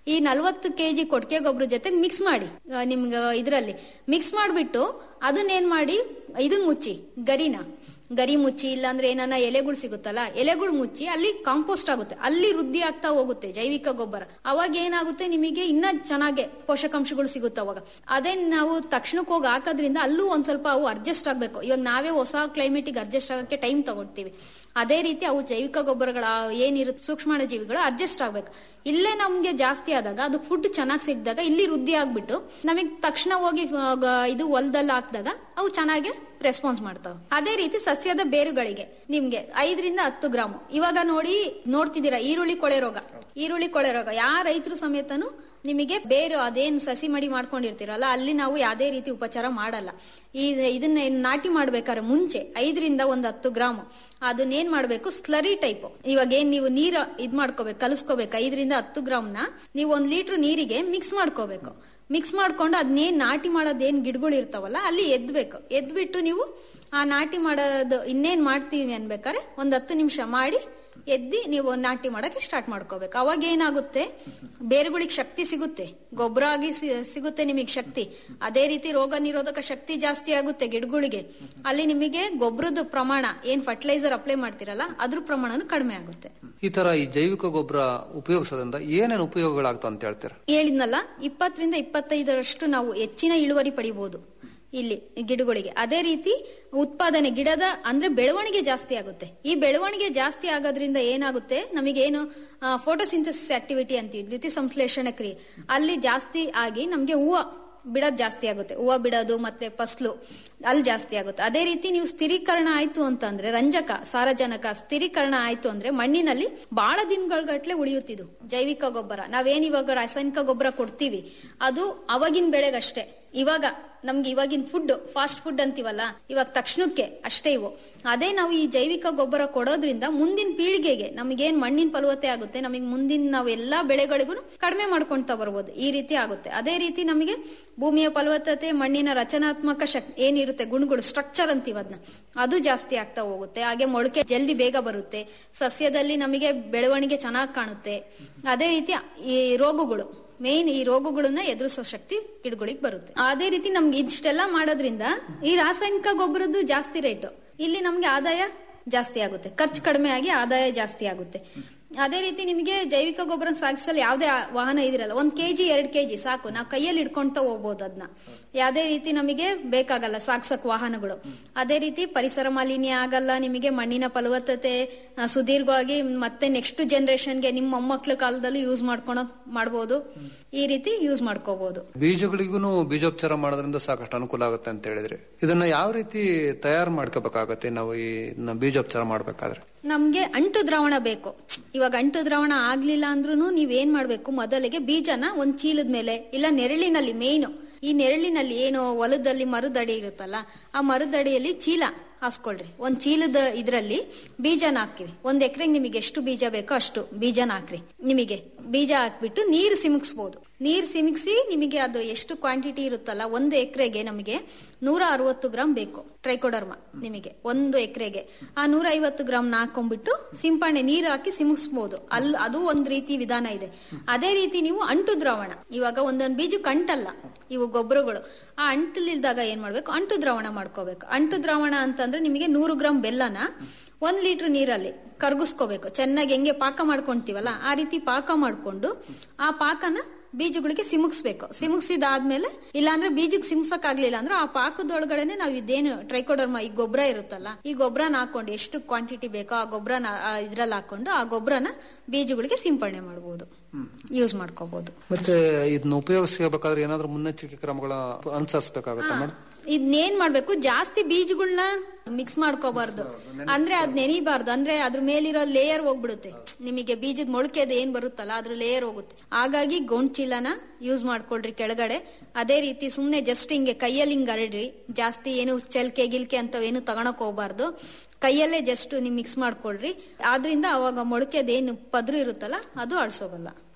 ಈ ನಲ್ವತ್ತು ಕೆಜಿ ಕೊಟ್ಟಿಗೆ ಗೊಬ್ಬರ ಜೊತೆ ಮಿಕ್ಸ್ ಮಾಡಿ ಆ, ನಿಮ್ಗೆ ಇದರಲ್ಲಿ ಮಿಕ್ಸ್ ಮಾಡಿಬಿಟ್ಟು ಅದನ್ನೇನ್ ಮಾಡಿ ಇದನ್ ಮುಚ್ಚಿ ಗರಿನ ಗರಿ ಮುಚ್ಚಿ ಇಲ್ಲಾಂದ್ರೆ ಏನಾನ ಎಲೆಗಳು ಸಿಗುತ್ತಲ್ಲ ಎಲೆಗಳು ಮುಚ್ಚಿ ಅಲ್ಲಿ ಕಾಂಪೋಸ್ಟ್ ಆಗುತ್ತೆ ಅಲ್ಲಿ ವೃದ್ಧಿ ಆಗ್ತಾ ಹೋಗುತ್ತೆ ಜೈವಿಕ ಗೊಬ್ಬರ ಅವಾಗ ಏನಾಗುತ್ತೆ ನಿಮಗೆ ಇನ್ನ ಚೆನ್ನಾಗೆ ಪೋಷಕಾಂಶಗಳು ಸಿಗುತ್ತೆ ಅವಾಗ ಅದೇ ನಾವು ತಕ್ಷಣಕ್ಕೆ ಹೋಗಿ ಹಾಕೋದ್ರಿಂದ ಅಲ್ಲೂ ಒಂದ್ ಸ್ವಲ್ಪ ಅವು ಅಡ್ಜಸ್ಟ್ ಆಗ್ಬೇಕು ಇವಾಗ ನಾವೇ ಹೊಸ ಕ್ಲೈಮೇಟಿಗೆ ಅಡ್ಜಸ್ಟ್ ಆಗಕ್ಕೆ ಟೈಮ್ ತಗೊಳ್ತೀವಿ ಅದೇ ರೀತಿ ಅವು ಜೈವಿಕ ಗೊಬ್ಬರಗಳ ಏನಿರುತ್ತೆ ಸೂಕ್ಷ್ಮಾಣ ಜೀವಿಗಳು ಅಡ್ಜಸ್ಟ್ ಆಗ್ಬೇಕು ಇಲ್ಲೇ ನಮ್ಗೆ ಜಾಸ್ತಿ ಆದಾಗ ಅದು ಫುಡ್ ಚೆನ್ನಾಗಿ ಸಿಕ್ಕಿದಾಗ ಇಲ್ಲಿ ವೃದ್ಧಿ ಆಗ್ಬಿಟ್ಟು ನಮಗೆ ತಕ್ಷಣ ಹೋಗಿ ಆ, ಗ- ಇದು ಹೊಲದಲ್ಲಿ ಹಾಕಿದಾಗ ಅವು ಚೆನ್ನಾಗಿ ರೆಸ್ಪಾನ್ಸ್ ಮಾಡ್ತಾವೆ ಅದೇ ರೀತಿ ಸಸ್ಯದ ಬೇರುಗಳಿಗೆ ನಿಮ್ಗೆ ಐದರಿಂದ ಹತ್ತು ಗ್ರಾಮ್ ಇವಾಗ ನೋಡಿ ನೋಡ್ತಿದ್ದೀರಾ ಈರುಳ್ಳಿ ಕೊಳೆ ರೋಗ ಈರುಳ್ಳಿ ಕೊಳೆ ರೋಗ ಯಾವ ರೈತರು ಸಮೇತನು ನಿಮಗೆ ಬೇರು ಅದೇನ್ ಸಸಿ ಮಡಿ ಮಾಡ್ಕೊಂಡಿರ್ತೀರಲ್ಲ ಅಲ್ಲಿ ನಾವು ಯಾವ್ದೇ ರೀತಿ ಉಪಚಾರ ಮಾಡಲ್ಲ ಈ ಇದನ್ನ ಏನ್ ನಾಟಿ ಮಾಡ್ಬೇಕಾದ್ರೆ ಮುಂಚೆ ಐದರಿಂದ ಒಂದ್ ಹತ್ತು ಗ್ರಾಮ್ ಅದನ್ನೇನ್ ಮಾಡ್ಬೇಕು ಸ್ಲರಿ ಟೈಪ್ ಇವಾಗ ಏನ್ ನೀವು ನೀರ್ ಇದ್ ಮಾಡ್ಕೋಬೇಕು ಕಲಿಸ್ಕೋಬೇಕು ಐದರಿಂದ ಹತ್ತು ಗ್ರಾಮ್ನ ನೀವು ಒಂದ್ ಲೀಟರ್ ನೀರಿಗೆ ಮಿಕ್ಸ್ ಮಾಡ್ಕೋಬೇಕು ಮಿಕ್ಸ್ ಮಾಡ್ಕೊಂಡು ಅದನ್ನೇನ್ ನಾಟಿ ಮಾಡೋದೇನ್ ಗಿಡಗಳು ಇರ್ತಾವಲ್ಲ ಅಲ್ಲಿ ಎದ್ಬೇಕು ಎದ್ಬಿಟ್ಟು ನೀವು ಆ ನಾಟಿ ಮಾಡೋದು ಇನ್ನೇನ್ ಮಾಡ್ತೀವಿ ಅನ್ಬೇಕಾದ್ರೆ ಒಂದ್ ಹತ್ತು ನಿಮಿಷ ಮಾಡಿ ಎದ್ದಿ ನೀವು ನಾಟಿ ಮಾಡಕ್ಕೆ ಸ್ಟಾರ್ಟ್ ಮಾಡ್ಕೋಬೇಕು ಅವಾಗ ಏನಾಗುತ್ತೆ ಬೇರುಗಳಿಗೆ ಶಕ್ತಿ ಸಿಗುತ್ತೆ ಗೊಬ್ಬರ ಆಗಿ ಸಿ- ಸಿಗುತ್ತೆ ನಿಮಗೆ ಶಕ್ತಿ ಅದೇ ರೀತಿ ರೋಗ ನಿರೋಧಕ ಶಕ್ತಿ ಜಾಸ್ತಿ ಆಗುತ್ತೆ ಗಿಡಗಳಿಗೆ ಅಲ್ಲಿ ನಿಮಗೆ ಗೊಬ್ಬರದ ಪ್ರಮಾಣ ಏನ್ ಫರ್ಟಿಲೈಸರ್ ಅಪ್ಲೈ ಮಾಡ್ತಿರಲ್ಲ ಅದ್ರ ಪ್ರಮಾಣನು ಕಡಿಮೆ ಆಗುತ್ತೆ ಈ ತರ ಈ ಜೈವಿಕ ಗೊಬ್ಬರ ಉಪಯೋಗಿಸೋದ್ರಿಂದ ಏನೇನು ಉಪಯೋಗಗಳಾಗ್ತಾವ ಅಂತ ಹೇಳ್ತೀರಾ ಹೇಳಿದ್ನಲ್ಲ ಇಪ್ಪತ್ತರಿಂದ ಇಪ್ಪತ್ತೈದರಷ್ಟು ನಾವು ಹೆಚ್ಚಿನ ಇಳುವರಿ ಪಡಿಬಹುದು ಇಲ್ಲಿ ಗಿಡಗಳಿಗೆ ಅದೇ ರೀತಿ ಉತ್ಪಾದನೆ ಗಿಡದ ಅಂದ್ರೆ ಬೆಳವಣಿಗೆ ಜಾಸ್ತಿ ಆಗುತ್ತೆ ಈ ಬೆಳವಣಿಗೆ ಜಾಸ್ತಿ ಆಗೋದ್ರಿಂದ ಏನಾಗುತ್ತೆ ನಮಗೇನು ಫೋಟೋಸಿಂಥಸಿಸ್ ಆಕ್ಟಿವಿಟಿ ಅಂತೀವಿ ದ್ಯುತಿ ಸಂಶ್ಲೇಷಣ ಕ್ರಿಯೆ ಅಲ್ಲಿ ಜಾಸ್ತಿ ಆಗಿ ನಮ್ಗೆ ಹೂವು ಬಿಡೋದು ಜಾಸ್ತಿ ಆಗುತ್ತೆ ಹೂವು ಬಿಡೋದು ಮತ್ತೆ ಫಸ್ಲು ಅಲ್ಲಿ ಜಾಸ್ತಿ ಆಗುತ್ತೆ ಅದೇ ರೀತಿ ನೀವು ಸ್ಥಿರೀಕರಣ ಆಯ್ತು ಅಂತಂದ್ರೆ ರಂಜಕ ಸಾರಜನಕ ಸ್ಥಿರೀಕರಣ ಆಯ್ತು ಅಂದ್ರೆ ಮಣ್ಣಿನಲ್ಲಿ ಬಹಳ ದಿನಗಳಗಟ್ಲೆ ಉಳಿಯುತ್ತಿದ್ದು ಜೈವಿಕ ಗೊಬ್ಬರ ನಾವೇನ್ ಇವಾಗ ರಾಸಾಯನಿಕ ಗೊಬ್ಬರ ಕೊಡ್ತೀವಿ ಅದು ಅವಾಗಿನ ಬೆಳೆಗಷ್ಟೇ ಇವಾಗ ನಮ್ಗೆ ಇವಾಗಿನ ಫುಡ್ ಫಾಸ್ಟ್ ಫುಡ್ ಅಂತೀವಲ್ಲ ಇವಾಗ ತಕ್ಷಣಕ್ಕೆ ಅಷ್ಟೇ ಇವು ಅದೇ ನಾವು ಈ ಜೈವಿಕ ಗೊಬ್ಬರ ಕೊಡೋದ್ರಿಂದ ಮುಂದಿನ ಪೀಳಿಗೆಗೆ ನಮಗೇನ್ ಮಣ್ಣಿನ ಫಲವತ್ತೆ ಆಗುತ್ತೆ ನಮಗೆ ಮುಂದಿನ ನಾವು ಎಲ್ಲಾ ಬೆಳೆಗಳಿಗೂ ಕಡಿಮೆ ಮಾಡ್ಕೊಂತ ಬರ್ಬೋದು ಈ ರೀತಿ ಆಗುತ್ತೆ ಅದೇ ರೀತಿ ನಮಗೆ ಭೂಮಿಯ ಫಲವತ್ತತೆ ಮಣ್ಣಿನ ರಚನಾತ್ಮಕ ಶಕ್ತಿ ಏನಿರುತ್ತೆ ಗುಣಗಳು ಸ್ಟ್ರಕ್ಚರ್ ಅಂತೀವಿ ಅದನ್ನ ಅದು ಜಾಸ್ತಿ ಆಗ್ತಾ ಹೋಗುತ್ತೆ ಹಾಗೆ ಮೊಳಕೆ ಜಲ್ದಿ ಬೇಗ ಬರುತ್ತೆ ಸಸ್ಯದಲ್ಲಿ ನಮಗೆ ಬೆಳವಣಿಗೆ ಚೆನ್ನಾಗಿ ಕಾಣುತ್ತೆ ಅದೇ ರೀತಿ ಈ ರೋಗಗಳು ಮೇನ್ ಈ ರೋಗಗಳನ್ನ ಎದುರಿಸೋ ಶಕ್ತಿ ಗಿಡಗಳಿಗೆ ಬರುತ್ತೆ ಅದೇ ರೀತಿ ನಮ್ಗೆ ಇಷ್ಟೆಲ್ಲ ಮಾಡೋದ್ರಿಂದ ಈ ರಾಸಾಯನಿಕ ಗೊಬ್ಬರದ್ದು ಜಾಸ್ತಿ ರೇಟು ಇಲ್ಲಿ ನಮ್ಗೆ ಆದಾಯ ಜಾಸ್ತಿ ಆಗುತ್ತೆ ಖರ್ಚು ಕಡಿಮೆ ಆಗಿ ಆದಾಯ ಜಾಸ್ತಿ ಆಗುತ್ತೆ ಅದೇ ರೀತಿ ನಿಮಗೆ ಜೈವಿಕ ಗೊಬ್ಬರ ಸಾಗಿಸಲು ಯಾವುದೇ ಆ- ವಾಹನ ಇದಿರಲ್ಲ ಒಂದ್ ಕೆಜಿ ಎರಡ್ ಕೆಜಿ ಸಾಕು ನಾವು ಕೈಯಲ್ಲಿ ಇಟ್ಕೊಂತ ಹೋಗ್ಬೋದು ಅದನ್ನ ಯಾವುದೇ ರೀತಿ ನಮಗೆ ಬೇಕಾಗಲ್ಲ ಸಾಗ್ಸಕ್ ವಾಹನಗಳು ಅದೇ ರೀತಿ ಪರಿಸರ ಮಾಲಿನ್ಯ ಆಗಲ್ಲ ನಿಮಗೆ ಮಣ್ಣಿನ ಫಲವತ್ತತೆ ಆ, ಸುದೀರ್ಘವಾಗಿ ಮತ್ತೆ ನೆಕ್ಸ್ಟ್ ಜನರೇಷನ್ಗೆ ನಿಮ್ಮ ಮೊಮ್ಮಕ್ಳ ಕಾಲದಲ್ಲಿ ಯೂಸ್ ಮಾಡ್ಕೊಳೋ ಮಾಡ್ಬೋದು ಈ ರೀತಿ ಯೂಸ್ ಮಾಡ್ಕೋಬಹುದು ಬೀಜಗಳಿಗೂ ಬೀಜೋಪಚಾರ ಮಾಡೋದ್ರಿಂದ ಸಾಕಷ್ಟು ಅನುಕೂಲ ಆಗುತ್ತೆ ಅಂತ ಹೇಳಿದ್ರಿ ಇದನ್ನ ಯಾವ ರೀತಿ ತಯಾರು ಮಾಡ್ಕೋಬೇಕಾಗತ್ತೆ ನಾವು ಈ ಇದನ್ನ ಬೀಜೋಪಚಾರ ಮಾಡ್ಬೇಕಾದ್ರೆ ನಮ್ಗೆ ಅಂಟು ದ್ರಾವಣ ಬೇಕು ಇವಾಗ ಅಂಟು ದ್ರಾವಣ ಆಗ್ಲಿಲ್ಲ ಅಂದ್ರೂ ನೀವೇನ್ ಮಾಡ್ಬೇಕು ಮೊದಲಿಗೆ ಬೀಜನ ಒಂದ್ ಚೀಲದ ಮೇಲೆ ಇಲ್ಲ ನೆರಳಿನಲ್ಲಿ ಮೇಯ್ನು ಈ ನೆರಳಿನಲ್ಲಿ ಏನು ಹೊಲದಲ್ಲಿ ಮರದಡಿ ಇರುತ್ತಲ್ಲ ಆ ಮರದಡಿಯಲ್ಲಿ ಚೀಲ ಹಾಸ್ಕೊಳ್ರಿ ಒಂದ್ ಚೀಲದ ಇದ್ರಲ್ಲಿ ಬೀಜನ ಹಾಕಿರಿ ಒಂದ್ ಎಕರೆಗೆ ನಿಮಗೆ ಎಷ್ಟು ಬೀಜ ಬೇಕೋ ಅಷ್ಟು ಬೀಜನ ಹಾಕ್ರಿ ನಿಮಗೆ ಬೀಜ ಹಾಕ್ಬಿಟ್ಟು ನೀರು ಸಿಮುಕ್ಸ್ಬೋದು ನೀರ್ ಸಿಮಿಕ್ಸಿ ನಿಮಗೆ ಅದು ಎಷ್ಟು ಕ್ವಾಂಟಿಟಿ ಇರುತ್ತಲ್ಲ ಒಂದು ಎಕರೆಗೆ ನಮಗೆ ನೂರ ಅರವತ್ತು ಗ್ರಾಮ್ ಬೇಕು ಟ್ರೈಕೋಡರ್ಮ ನಿಮಗೆ ಒಂದು ಎಕರೆಗೆ ಆ ನೂರ ಐವತ್ತು ಗ್ರಾಮ್ ಹಾಕೊಂಡ್ಬಿಟ್ಟು ಸಿಂಪರಣೆ ನೀರು ಹಾಕಿ ಸಿಮಿಕ್ಸ್ಬೋದು ಅಲ್ಲಿ ಅದು ಒಂದ್ ರೀತಿ ವಿಧಾನ ಇದೆ ಅದೇ ರೀತಿ ನೀವು ಅಂಟು ದ್ರಾವಣ ಇವಾಗ ಒಂದೊಂದು ಬೀಜಕ್ಕೆ ಅಂಟಲ್ಲ ಇವು ಗೊಬ್ಬರಗಳು ಆ ಅಂಟಲಿಲ್ದಾಗ ಏನ್ ಮಾಡ್ಬೇಕು ಅಂಟು ದ್ರಾವಣ ಮಾಡ್ಕೋಬೇಕು ಅಂಟು ದ್ರಾವಣ ಅಂತಂದ್ರೆ ನಿಮಗೆ ನೂರು ಗ್ರಾಮ್ ಬೆಲ್ಲನ ಒಂದ್ ಲೀಟರ್ ನೀರಲ್ಲಿ ಕರ್ಗಿಸ್ಕೋಬೇಕು ಚೆನ್ನಾಗಿ ಹೆಂಗೆ ಪಾಕ ಮಾಡ್ಕೊಂತೀವಲ್ಲ ಆ ರೀತಿ ಪಾಕ ಮಾಡ್ಕೊಂಡು ಆ ಪಾಕನ ಬೀಜಗಳಿಗೆ ಸಿಮುಕ್ಸ್ಬೇಕು ಸಿಮುಕ್ಸಿದಾದ್ಮೇಲೆ ಇಲ್ಲಾಂದ್ರೆ ಬೀಜಕ್ಕೆ ಸಿಮ್ಸಕ್ ಆಗ್ಲಿಲ್ಲ ಅಂದ್ರೆ ಆ ಪಾಕದೊಳಗಡೆನೆ ನಾವು ಇದೇನು ಟ್ರೈಕೋಡರ್ಮ ಈ ಗೊಬ್ಬರ ಇರುತ್ತಲ್ಲ ಈ ಗೊಬ್ಬರನ ಹಾಕೊಂಡು ಎಷ್ಟು ಕ್ವಾಂಟಿಟಿ ಬೇಕೋ ಆ ಗೊಬ್ಬರನ ಇದ್ರಲ್ಲಿ ಹಾಕೊಂಡು ಆ ಗೊಬ್ಬರನ ಬೀಜಗಳಿಗೆ ಸಿಂಪರಣೆ ಮಾಡಬಹುದು ಯೂಸ್ ಮಾಡ್ಕೋಬಹುದು ಮತ್ತೆ ಇದನ್ನ ಉಪಯೋಗಿಸಬೇಕಾದ್ರೆ ಏನಾದ್ರೂ ಮುನ್ನೆಚ್ಚರಿಕೆ ಕ್ರಮಗಳ ಅನುಸರಿಸಬೇಕಾಗತ್ತೆ ಮೇಡಮ್ ಇದನ್ನೇನ್ ಮಾಡ್ಬೇಕು ಜಾಸ್ತಿ ಬೀಜಗಳನ್ನ ಮಿಕ್ಸ್ ಮಾಡ್ಕೋಬಾರ್ದು ಅಂದ್ರೆ ಅದ್ ನೆನಿಬಾರ್ದು ಅಂದ್ರೆ ಅದ್ರ ಮೇಲಿರೋ ಲೇಯರ್ ಹೋಗ್ಬಿಡುತ್ತೆ ನಿಮಗೆ ಬೀಜದ ಮೊಳಕೆ ಅದು ಏನ್ ಬರುತ್ತಲ್ಲ ಅದ್ರ ಲೇಯರ್ ಹೋಗುತ್ತೆ ಹಾಗಾಗಿ ಗೋಣ್ ಚೀಲನ ಯೂಸ್ ಮಾಡ್ಕೊಳ್ರಿ ಕೆಳಗಡೆ ಅದೇ ರೀತಿ ಸುಮ್ನೆ ಜಸ್ಟ್ ಹಿಂಗೆ ಕೈಯಲ್ಲಿ ಹಿಂಗ್ ಹರಡ್ರಿ ಜಾಸ್ತಿ ಏನು ಚಲ್ಕೆ ಗಿಲ್ಕೆ ಅಂತವೇನು ತಗೊಳಕ್ ಹೋಗ್ಬಾರ್ದು ಕೈಯಲ್ಲೇ ಜಸ್ಟ್ ನಿಮ್ ಮಿಕ್ಸ್ ಮಾಡ್ಕೊಳ್ರಿ ಆದ್ರಿಂದ ಅವಾಗ ಮೊಳಕೆದೇನು ಪದ್ರು ಇರುತ್ತಲ್ಲ ಅದು ಅಳ್ಸೋಗಲ್ಲ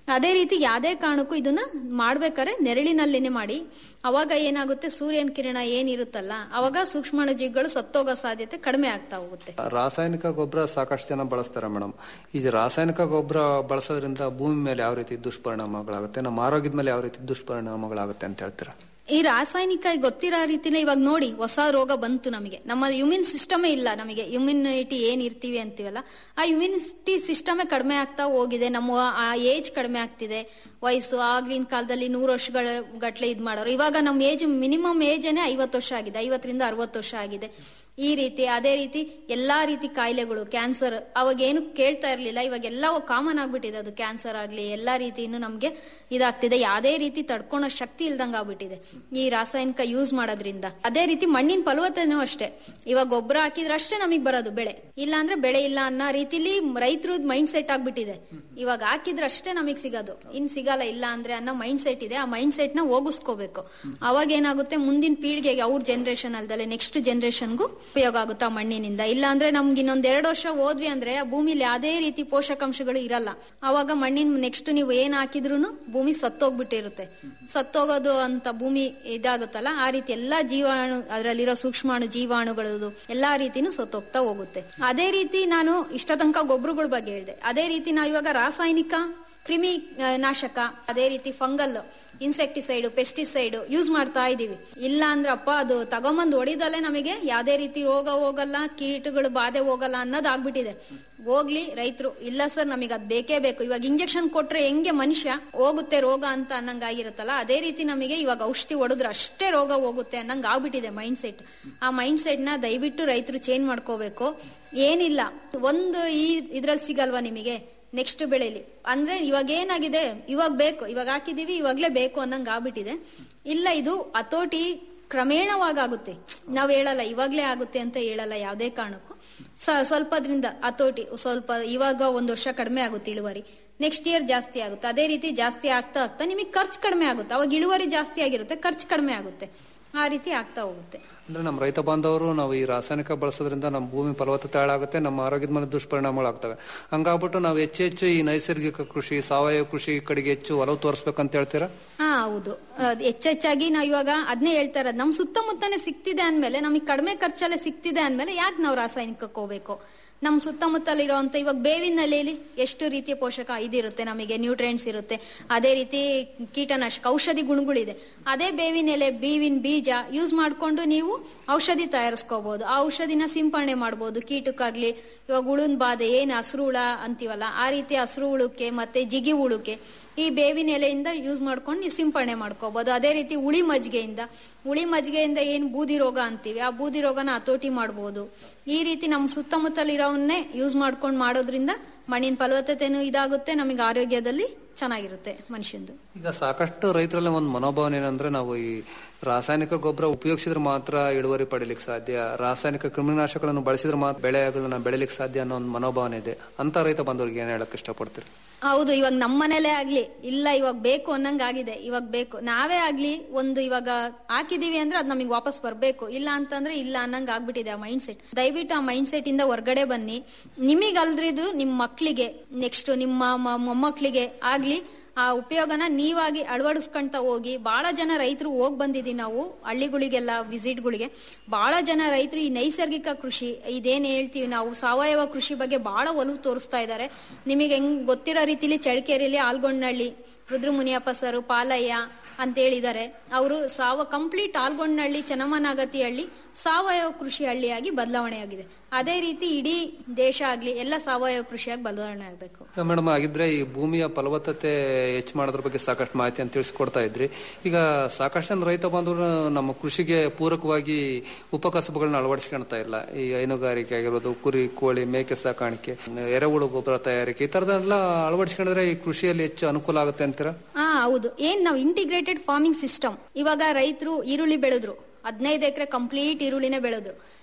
ಅದೇ ರೀತಿ ಯಾವ್ದೇ ಕಾರಣಕ್ಕೂ ಇದನ್ನ ಮಾಡ್ಬೇಕಾದ್ರೆ ನೆರಳಿನಲ್ಲೇನೆ ಮಾಡಿ ಅವಾಗ ಏನಾಗುತ್ತೆ ಸೂರ್ಯನ ಕಿರಣ ಏನಿರುತ್ತಲ್ಲ ಅವಾಗ ಸೂಕ್ಷ್ಮಾಣುಜೀವಿಗಳು ಸತ್ತೋಗೋ ಸಾಧ್ಯತೆ ಕಡಿಮೆ ಆಗ್ತಾ ಹೋಗುತ್ತೆ ರಾಸಾಯನಿಕ ಗೊಬ್ಬರ ಸಾಕಷ್ಟು ಜನ ಬಳಸ್ತಾರೆ ಮೇಡಮ್ ಈ ರಾಸಾಯನಿಕ ಗೊಬ್ಬರ ಬಳಸೋದ್ರಿಂದ ಭೂಮಿ ಮೇಲೆ ಯಾವ ರೀತಿ ದುಷ್ಪರಿಣಾಮಗಳಾಗುತ್ತೆ ನಮ್ಮ ಆರೋಗ್ಯದ ಮೇಲೆ ಯಾವ ರೀತಿ ದುಷ್ಪರಿಣಾಮಗಳಾಗುತ್ತೆ ಅಂತ ಹೇಳ್ತೀರಾ ಈ ರಾಸಾಯನಿಕ ಗೊತ್ತಿರೋ ರೀತಿನೇ ಇವಾಗ ನೋಡಿ ಹೊಸ ರೋಗ ಬಂತು ನಮಗೆ ನಮ್ಮ ಇಮ್ಯೂನ್ ಸಿಸ್ಟಮೇ ಇಲ್ಲ ನಮಗೆ ಇಮ್ಯುನಿಟಿ ಏನ್ ಇರ್ತೀವಿ ಅಂತೀವಲ್ಲ ಆ ಇಮ್ಯುನಿಟಿ ಸಿಸ್ಟಮೇ ಕಡಿಮೆ ಆಗ್ತಾ ಹೋಗಿದೆ ನಮ್ಮ ಆ ಏಜ್ ಕಡಿಮೆ ಆಗ್ತಿದೆ ವಯಸ್ಸು ಆಗಿನ ಕಾಲದಲ್ಲಿ ನೂರು ವರ್ಷಗಳ ಗಟ್ಲೆ ಇದ್ ಮಾಡೋರು ಇವಾಗ ನಮ್ಮ ಏಜ್ ಮಿನಿಮಮ್ ಏಜೇನೆ ಐವತ್ತು ವರ್ಷ ಆಗಿದೆ ಐವತ್ತರಿಂದ ಅರವತ್ತು ವರ್ಷ ಆಗಿದೆ ಈ ರೀತಿ ಅದೇ ರೀತಿ ಎಲ್ಲಾ ರೀತಿ ಕಾಯಿಲೆಗಳು ಕ್ಯಾನ್ಸರ್ ಅವಾಗ ಏನು ಕೇಳ್ತಾ ಇರ್ಲಿಲ್ಲ ಇವಾಗ ಎಲ್ಲ ಕಾಮನ್ ಆಗ್ಬಿಟ್ಟಿದೆ ಅದು ಕ್ಯಾನ್ಸರ್ ಆಗ್ಲಿ ಎಲ್ಲಾ ರೀತಿನೂ ನಮ್ಗೆ ಇದಾಗ್ತಿದೆ ಯಾವ್ದೇ ರೀತಿ ತಡ್ಕೊಳೋ ಶಕ್ತಿ ಇಲ್ದಂಗ ಆಗ್ಬಿಟ್ಟಿದೆ ಈ ರಾಸಾಯನಿಕ ಯೂಸ್ ಮಾಡೋದ್ರಿಂದ ಅದೇ ರೀತಿ ಮಣ್ಣಿನ ಫಲವತ್ತತೆನೂ ಅಷ್ಟೇ ಇವಾಗ ಗೊಬ್ಬರ ಹಾಕಿದ್ರೆ ಅಷ್ಟೇ ನಮಗ್ ಬರೋದು ಬೆಳೆ ಇಲ್ಲ ಅಂದ್ರೆ ಬೆಳೆ ಇಲ್ಲ ಅನ್ನೋ ರೀತಿಲಿ ರೈತರ ಮೈಂಡ್ ಸೆಟ್ ಆಗ್ಬಿಟ್ಟಿದೆ ಇವಾಗ ಹಾಕಿದ್ರೆ ಅಷ್ಟೇ ನಮಗ್ ಸಿಗೋದು ಇನ್ ಸಿಗಲ್ಲ ಇಲ್ಲ ಅಂದ್ರೆ ಅನ್ನೋ ಮೈಂಡ್ ಸೆಟ್ ಇದೆ ಆ ಮೈಂಡ್ ಸೆಟ್ ನ ಹೋಗಿಸ್ಕೋಬೇಕು ಅವಾಗ ಏನಾಗುತ್ತೆ ಮುಂದಿನ ಪೀಳಿಗೆಗೆ ಅವ್ರ ಜನರೇಷನ್ ಅಲ್ದಲೆ ನೆಕ್ಸ್ಟ್ ಜನರೇಷನ್ಗೂ ಉಪಯೋಗ ಆಗುತ್ತೆ ಆ ಮಣ್ಣಿನಿಂದ ಇಲ್ಲ ಅಂದ್ರೆ ನಮ್ಗೆ ಇನ್ನೊಂದ್ ಎರಡು ವರ್ಷ ಹೋದ್ವಿ ಅಂದ್ರೆ ಆ ಭೂಮಿಲಿ ಯಾವುದೇ ರೀತಿ ಪೋಷಕಾಂಶಗಳು ಇರಲ್ಲ ಅವಾಗ ಮಣ್ಣಿನ ನೆಕ್ಸ್ಟ್ ನೀವು ಏನ್ ಹಾಕಿದ್ರು ಭೂಮಿ ಸತ್ತೋಗ್ಬಿಟ್ಟಿರುತ್ತೆ ಸತ್ತೋಗೋದು ಅಂತ ಭೂಮಿ ಇದಾಗುತ್ತಲ್ಲ ಆ ರೀತಿ ಎಲ್ಲಾ ಜೀವಾಣು ಅದರಲ್ಲಿರೋ ಸೂಕ್ಷ್ಮಾಣು ಜೀವಾಣುಗಳದು ಎಲ್ಲಾ ರೀತಿನೂ ಸತ್ತೋಗ್ತಾ ಹೋಗುತ್ತೆ ಅದೇ ರೀತಿ ನಾನು ಇಷ್ಟ ತನಕ ಗೊಬ್ಬರಗಳ ಬಗ್ಗೆ ಹೇಳಿದೆ ಅದೇ ರೀತಿ ನಾವು ಇವಾಗ ರಾಸಾಯನಿಕ ಕ್ರಿಮಿ ಆ, ನಾಶಕ ಅದೇ ರೀತಿ ಫಂಗಲ್ ಇನ್ಸೆಕ್ಟಿಸೈಡ್ ಪೆಸ್ಟಿಸೈಡ್ ಯೂಸ್ ಮಾಡ್ತಾ ಇದೀವಿ ಇಲ್ಲ ಅಂದ್ರಪ್ಪ ಅದು ತಗೊಂಬಂದು ಹೊಡಿದಲ್ಲೇ ನಮಗೆ ಯಾವ್ದೇ ರೀತಿ ರೋಗ ಹೋಗಲ್ಲ ಕೀಟಗಳು ಬಾಧೆ ಹೋಗಲ್ಲ ಅನ್ನೋದು ಆಗ್ಬಿಟ್ಟಿದೆ ಹೋಗ್ಲಿ ರೈತರು ಇಲ್ಲ ಸರ್ ನಮಗೆ ಅದ್ ಬೇಕೇ ಬೇಕು ಇವಾಗ ಇಂಜೆಕ್ಷನ್ ಕೊಟ್ರೆ ಹೆಂಗೆ ಮನುಷ್ಯ ಹೋಗುತ್ತೆ ರೋಗ ಅಂತ ಅನ್ನಂಗ್ ಆಗಿರುತ್ತಲ್ಲ ಅದೇ ರೀತಿ ನಮಗೆ ಇವಾಗ ಔಷಧಿ ಹೊಡೆದ್ರೆ ಅಷ್ಟೇ ರೋಗ ಹೋಗುತ್ತೆ ಅನ್ನಂಗ್ ಆಗ್ಬಿಟ್ಟಿದೆ ಮೈಂಡ್ ಸೆಟ್ ಆ ಮೈಂಡ್ ಸೆಟ್ ನ ದಯವಿಟ್ಟು ರೈತರು ಚೇಂಜ್ ಮಾಡ್ಕೋಬೇಕು ಏನಿಲ್ಲ ಒಂದು ಈ ಇದ್ರಲ್ಲಿ ಸಿಗಲ್ವಾ ನಿಮಗೆ ನೆಕ್ಸ್ಟ್ ಬೆಳೆಲಿ ಅಂದ್ರೆ ಇವಾಗ ಏನಾಗಿದೆ ಇವಾಗ ಬೇಕು ಇವಾಗ ಹಾಕಿದೀವಿ ಇವಾಗ್ಲೇ ಬೇಕು ಅನ್ನಂಗ್ ಆಗ್ಬಿಟ್ಟಿದೆ ಇಲ್ಲ ಇದು ಹತೋಟಿ ಕ್ರಮೇಣವಾಗುತ್ತೆ ನಾವ್ ಹೇಳಲ್ಲ ಇವಾಗ್ಲೇ ಆಗುತ್ತೆ ಅಂತ ಹೇಳಲ್ಲ ಯಾವ್ದೇ ಕಾರಣಕ್ಕೂ ಸ- ಸ್ವಲ್ಪದ್ರಿಂದ ಹತೋಟಿ ಸ್ವಲ್ಪ ಇವಾಗ ಒಂದ್ ವರ್ಷ ಕಡಿಮೆ ಆಗುತ್ತೆ ಇಳುವರಿ ನೆಕ್ಸ್ಟ್ ಇಯರ್ ಜಾಸ್ತಿ ಆಗುತ್ತೆ ಅದೇ ರೀತಿ ಜಾಸ್ತಿ ಆಗ್ತಾ ಆಗ್ತಾ ನಿಮಗೆ ಖರ್ಚು ಕಡಿಮೆ ಆಗುತ್ತೆ ಅವಾಗ ಇಳುವರಿ ಜಾಸ್ತಿ ಆಗಿರುತ್ತೆ ಖರ್ಚು ಕಡಿಮೆ ಆಗುತ್ತೆ ಆ ರೀತಿ ಆಗ್ತಾ ಹೋಗುತ್ತೆ ಅಂದ್ರೆ ನಮ್ಮ ರೈತ ಬಾಂಧವರು ನಾವು ಈ ರಾಸಾಯನಿಕ ಬಳಸೋದ್ರಿಂದ ನಮ್ಮ ಭೂಮಿ ಫಲವತ್ತತೆ ಹಾಳಾಗುತ್ತೆ ನಮ್ಮ ಆರೋಗ್ಯದ ಮೇಲೆ ದುಷ್ಪರಿಣಾಮಗಳಾಗ್ತವೆ ಹಂಗಾಗ್ಬಿಟ್ಟು ನಾವು ಹೆಚ್ಚು ಹೆಚ್ಚು ಈ ನೈಸರ್ಗಿಕ ಕೃಷಿ ಸಾವಯವ ಕೃಷಿ ಕಡೆಗೆ ಹೆಚ್ಚು ಒಲವು ತೋರಿಸ್ಬೇಕಂತ ಹೇಳ್ತೀರಾ ಹಾ ಹೌದು ಅದ್ ಹೆಚ್ಚೆಚ್ಚಾಗಿ ನಾವು ಇವಾಗ ಅದನ್ನೇ ಹೇಳ್ತಾ ಇರೋದು ನಮ್ ಸುತ್ತಮುತ್ತನೇ ಸಿಗ್ತಿದೆ ಅಂದ್ಮೇಲೆ ನಮಗೆ ಕಡಿಮೆ ಖರ್ಚಲ್ಲೇ ಸಿಗ್ತಿದೆ ಅಂದ್ಮೇಲೆ ಯಾಕೆ ನಾವು ರಾಸಾಯನಿಕಕ್ಕೆ ಹೋಗ್ಬೇಕು ನಮ್ ಸುತ್ತಮುತ್ತಲ ಇರೋಂತ ಇವಾಗ ಬೇವಿನ ಎಲೆಯಲ್ಲಿ ಎಷ್ಟು ರೀತಿಯ ಪೋಷಕ ಇದಿರುತ್ತೆ ನಮಗೆ ನ್ಯೂಟ್ರಿಯೆಂಟ್ಸ್ ಇರುತ್ತೆ ಅದೇ ರೀತಿ ಕೀಟನಾಶಕ ಔಷಧಿ ಗುಣಗಳಿದೆ ಅದೇ ಬೇವಿನ ಎಲೆ ಬೇವಿನ ಬೀಜ ಯೂಸ್ ಮಾಡ್ಕೊಂಡು ನೀವು ಔಷಧಿ ತಯಾರಿಸ್ಕೋಬಹುದು ಆ ಔಷಧಿನ ಸಿಂಪರಣೆ ಮಾಡ್ಬೋದು ಕೀಟಕ್ಕಾಗ್ಲಿ ಇವಾಗ ಹುಳುನ್ ಬಾಧೆ ಏನ್ ಹಸ್ರು ಹುಳ ಅಂತೀವಲ್ಲ ಆ ರೀತಿ ಹಸ್ರು ಹುಳುಕ್ಕೆ ಮತ್ತೆ ಜಿಗಿ ಹುಳುಕ್ಕೆ ಈ ಬೇವಿನ ಎಲೆಯಿಂದ ಯೂಸ್ ಮಾಡ್ಕೊಂಡು ನೀವು ಸಿಂಪರಣೆ ಮಾಡ್ಕೋಬಹುದು ಅದೇ ರೀತಿ ಉಳಿ ಮಜ್ಜಿಗೆಯಿಂದ ಉಳಿ ಮಜ್ಜಿಗೆಯಿಂದ ಏನ್ ಬೂದಿ ರೋಗ ಅಂತೀವಿ ಆ ಬೂದಿ ರೋಗನ ಹತೋಟಿ ಮಾಡ್ಬೋದು ಈ ರೀತಿ ನಮ್ಮ ಸುತ್ತಮುತ್ತಲಿರೋವನ್ನೇ ಯೂಸ್ ಮಾಡ್ಕೊಂಡು ಮಾಡೋದ್ರಿಂದ ಮಣ್ಣಿನ ಫಲವತ್ತತೆನೂ ಇದಾಗುತ್ತೆ ನಮಗೆ ಆರೋಗ್ಯದಲ್ಲಿ ಚೆನ್ನಾಗಿರುತ್ತೆ ಮನುಷ್ಯಂದು ಈಗ ಸಾಕಷ್ಟು ರೈತರಲ್ಲಿ ಒಂದು ಮನೋಭಾವನೆ ಏನಂದ್ರೆ ನಾವು ಈ ರಾಸಾಯನಿಕ ಗೊಬ್ಬರ ಉಪಯೋಗಿಸಿದ್ರೆ ಮಾತ್ರ ಇಳುವರಿ ಪಡಿಲಿಕ್ಕೆ ಸಾಧ್ಯ ರಾಸಾಯನಿಕ ಕ್ರಿಮಿನಾಶಕಗಳನ್ನು ಬಳಸಿದ್ರೆ ಮಾತ್ರ ಬೆಳೆಗಳನ್ನ ಬೆಳಿಲಿಕ್ಕೆ ಸಾಧ್ಯ ಅನ್ನೋ ಒಂದು ಮನೋಭಾವನೆ ಇದೆ ಅಂತ ರೈತ ಬಂದವ್ರಿಗೆ ಏನ್ ಹೇಳಕ್ ಇಷ್ಟಪಡ್ತೀರಿ ಹೌದು ಇವಾಗ ನಮ್ಮ ಮನೇಲೇ ಆಗ್ಲಿ ಇಲ್ಲ ಇವಾಗ ಬೇಕು ಅನ್ನಂಗ್ ಆಗಿದೆ ಇವಾಗ ಬೇಕು ನಾವೇ ಆಗ್ಲಿ ಒಂದು ಇವಾಗ ಹಾಕಿದೀವಿ ಅಂದ್ರೆ ಅದ್ ನಮಗೆ ವಾಪಸ್ ಬರ್ಬೇಕು ಇಲ್ಲ ಅಂತಂದ್ರೆ ಇಲ್ಲ ಅನ್ನಂಗ್ ಆಗ್ಬಿಟ್ಟಿದೆ ಆ ಮೈಂಡ್ ಸೆಟ್ ದಯವಿಟ್ಟು ಆ ಮೈಂಡ್ ಸೆಟ್ ಇಂದ ಹೊರ್ಗಡೆ ಬನ್ನಿ ನಿಮಗ್ ಅಲ್ದ್ರಿದು ನಿಮ್ ಮಕ್ಳಿಗೆ ನೆಕ್ಸ್ಟ್ ನಿಮ್ಮ ಮ- ಮೊಮ್ಮಕ್ಳಿಗೆ ಆಗ್ಲಿ ಆ ಉಪಯೋಗನ ನೀವಾಗಿ ಅಳವಡಿಸ್ಕೊಂತ ಹೋಗಿ ಬಹಳ ಜನ ರೈತರು ಹೋಗ್ ಬಂದಿದೀವಿ ನಾವು ಹಳ್ಳಿಗಳಿಗೆಲ್ಲ ವಿಸಿಟ್ಗಳಿಗೆ ಬಹಳ ಜನ ರೈತರು ಈ ನೈಸರ್ಗಿಕ ಕೃಷಿ ಇದೇನ್ ಹೇಳ್ತೀವಿ ನಾವು ಸಾವಯವ ಕೃಷಿ ಬಗ್ಗೆ ಬಹಳ ಒಲವು ತೋರಿಸ್ತಾ ಇದ್ದಾರೆ ನಿಮಗೆ ಹೆಂಗ್ ಗೊತ್ತಿರೋ ರೀತಿಲಿ ಚಳ್ಳಕೆರೆಯಲ್ಲಿ ಆಲ್ಗೊಂಡ್ನಹಳ್ಳಿ ರುದ್ರಮುನಿಯಪ್ಪ ಸರ್ ಪಾಲಯ್ಯ ಅಂತ ಹೇಳಿದ್ದಾರೆ ಅವರು ಸಾವ ಕಂಪ್ಲೀಟ್ ಆಲ್ಗೊಂಡ್ನಹಳ್ಳಿ ಚನ್ನಮ್ಮನಾಗತಿ ಹಳ್ಳಿ ಸಾವಯವ ಕೃಷಿ ಹಳ್ಳಿಯಾಗಿ ಬದಲಾವಣೆ ಆಗಿದೆ ಅದೇ ರೀತಿ ಇಡೀ ದೇಶ ಆಗ್ಲಿ ಎಲ್ಲ ಸಾವಯವ ಕೃಷಿಯಾಗಿ ಬದಲಾವಣೆ ಆಗಬೇಕು ಮೇಡಮ್ ಆಗಿದ್ರೆ ಈ ಭೂಮಿಯ ಫಲವತ್ತತೆ ಹೆಚ್ಚು ಮಾಡೋದ್ರ ಬಗ್ಗೆ ಸಾಕಷ್ಟು ಮಾಹಿತಿ ಅಂತ ತಿಳಿಸ್ಕೊಡ್ತಾ ಇದ್ರಿ ಈಗ ಸಾಕಷ್ಟು ಜನ ರೈತ ಬಾಂಧವರು ನಮ್ಮ ಕೃಷಿಗೆ ಪೂರಕವಾಗಿ ಉಪಕಸಬುಗಳನ್ನ ಅಳವಡಿಸ್ಕೊಳ್ತಾ ಇಲ್ಲ ಈ ಹೈನುಗಾರಿಕೆ ಆಗಿರೋದು ಕುರಿ ಕೋಳಿ ಮೇಕೆ ಸಾಕಾಣಿಕೆ ಎರೆಹುಳು ಗೊಬ್ಬರ ತಯಾರಿಕೆ ಈ ತರದೆಲ್ಲ ಅಳವಡಿಸ್ಕೊಂಡ್ರೆ ಈ ಕೃಷಿಯಲ್ಲಿ ಹೆಚ್ಚು ಅನುಕೂಲ ಆಗುತ್ತೆ ಅಂತೀರಾ ಹಾ ಹೌದು ಏನ್ ನಾವು ಇಂಟಿಗ್ರೇಟೆಡ್ ಫಾರ್ಮಿಂಗ್ ಸಿಸ್ಟಮ್ ಇವಾಗ ರೈತರು ಈರುಳ್ಳಿ ಬೆಳೆದ್ರು ಹದಿನೈದು ಎಕರೆ ಕಂಪ್ಲೀಟ್ ಈರುಳ್ಳಿನೇ ಬೆಳೆದ್ರು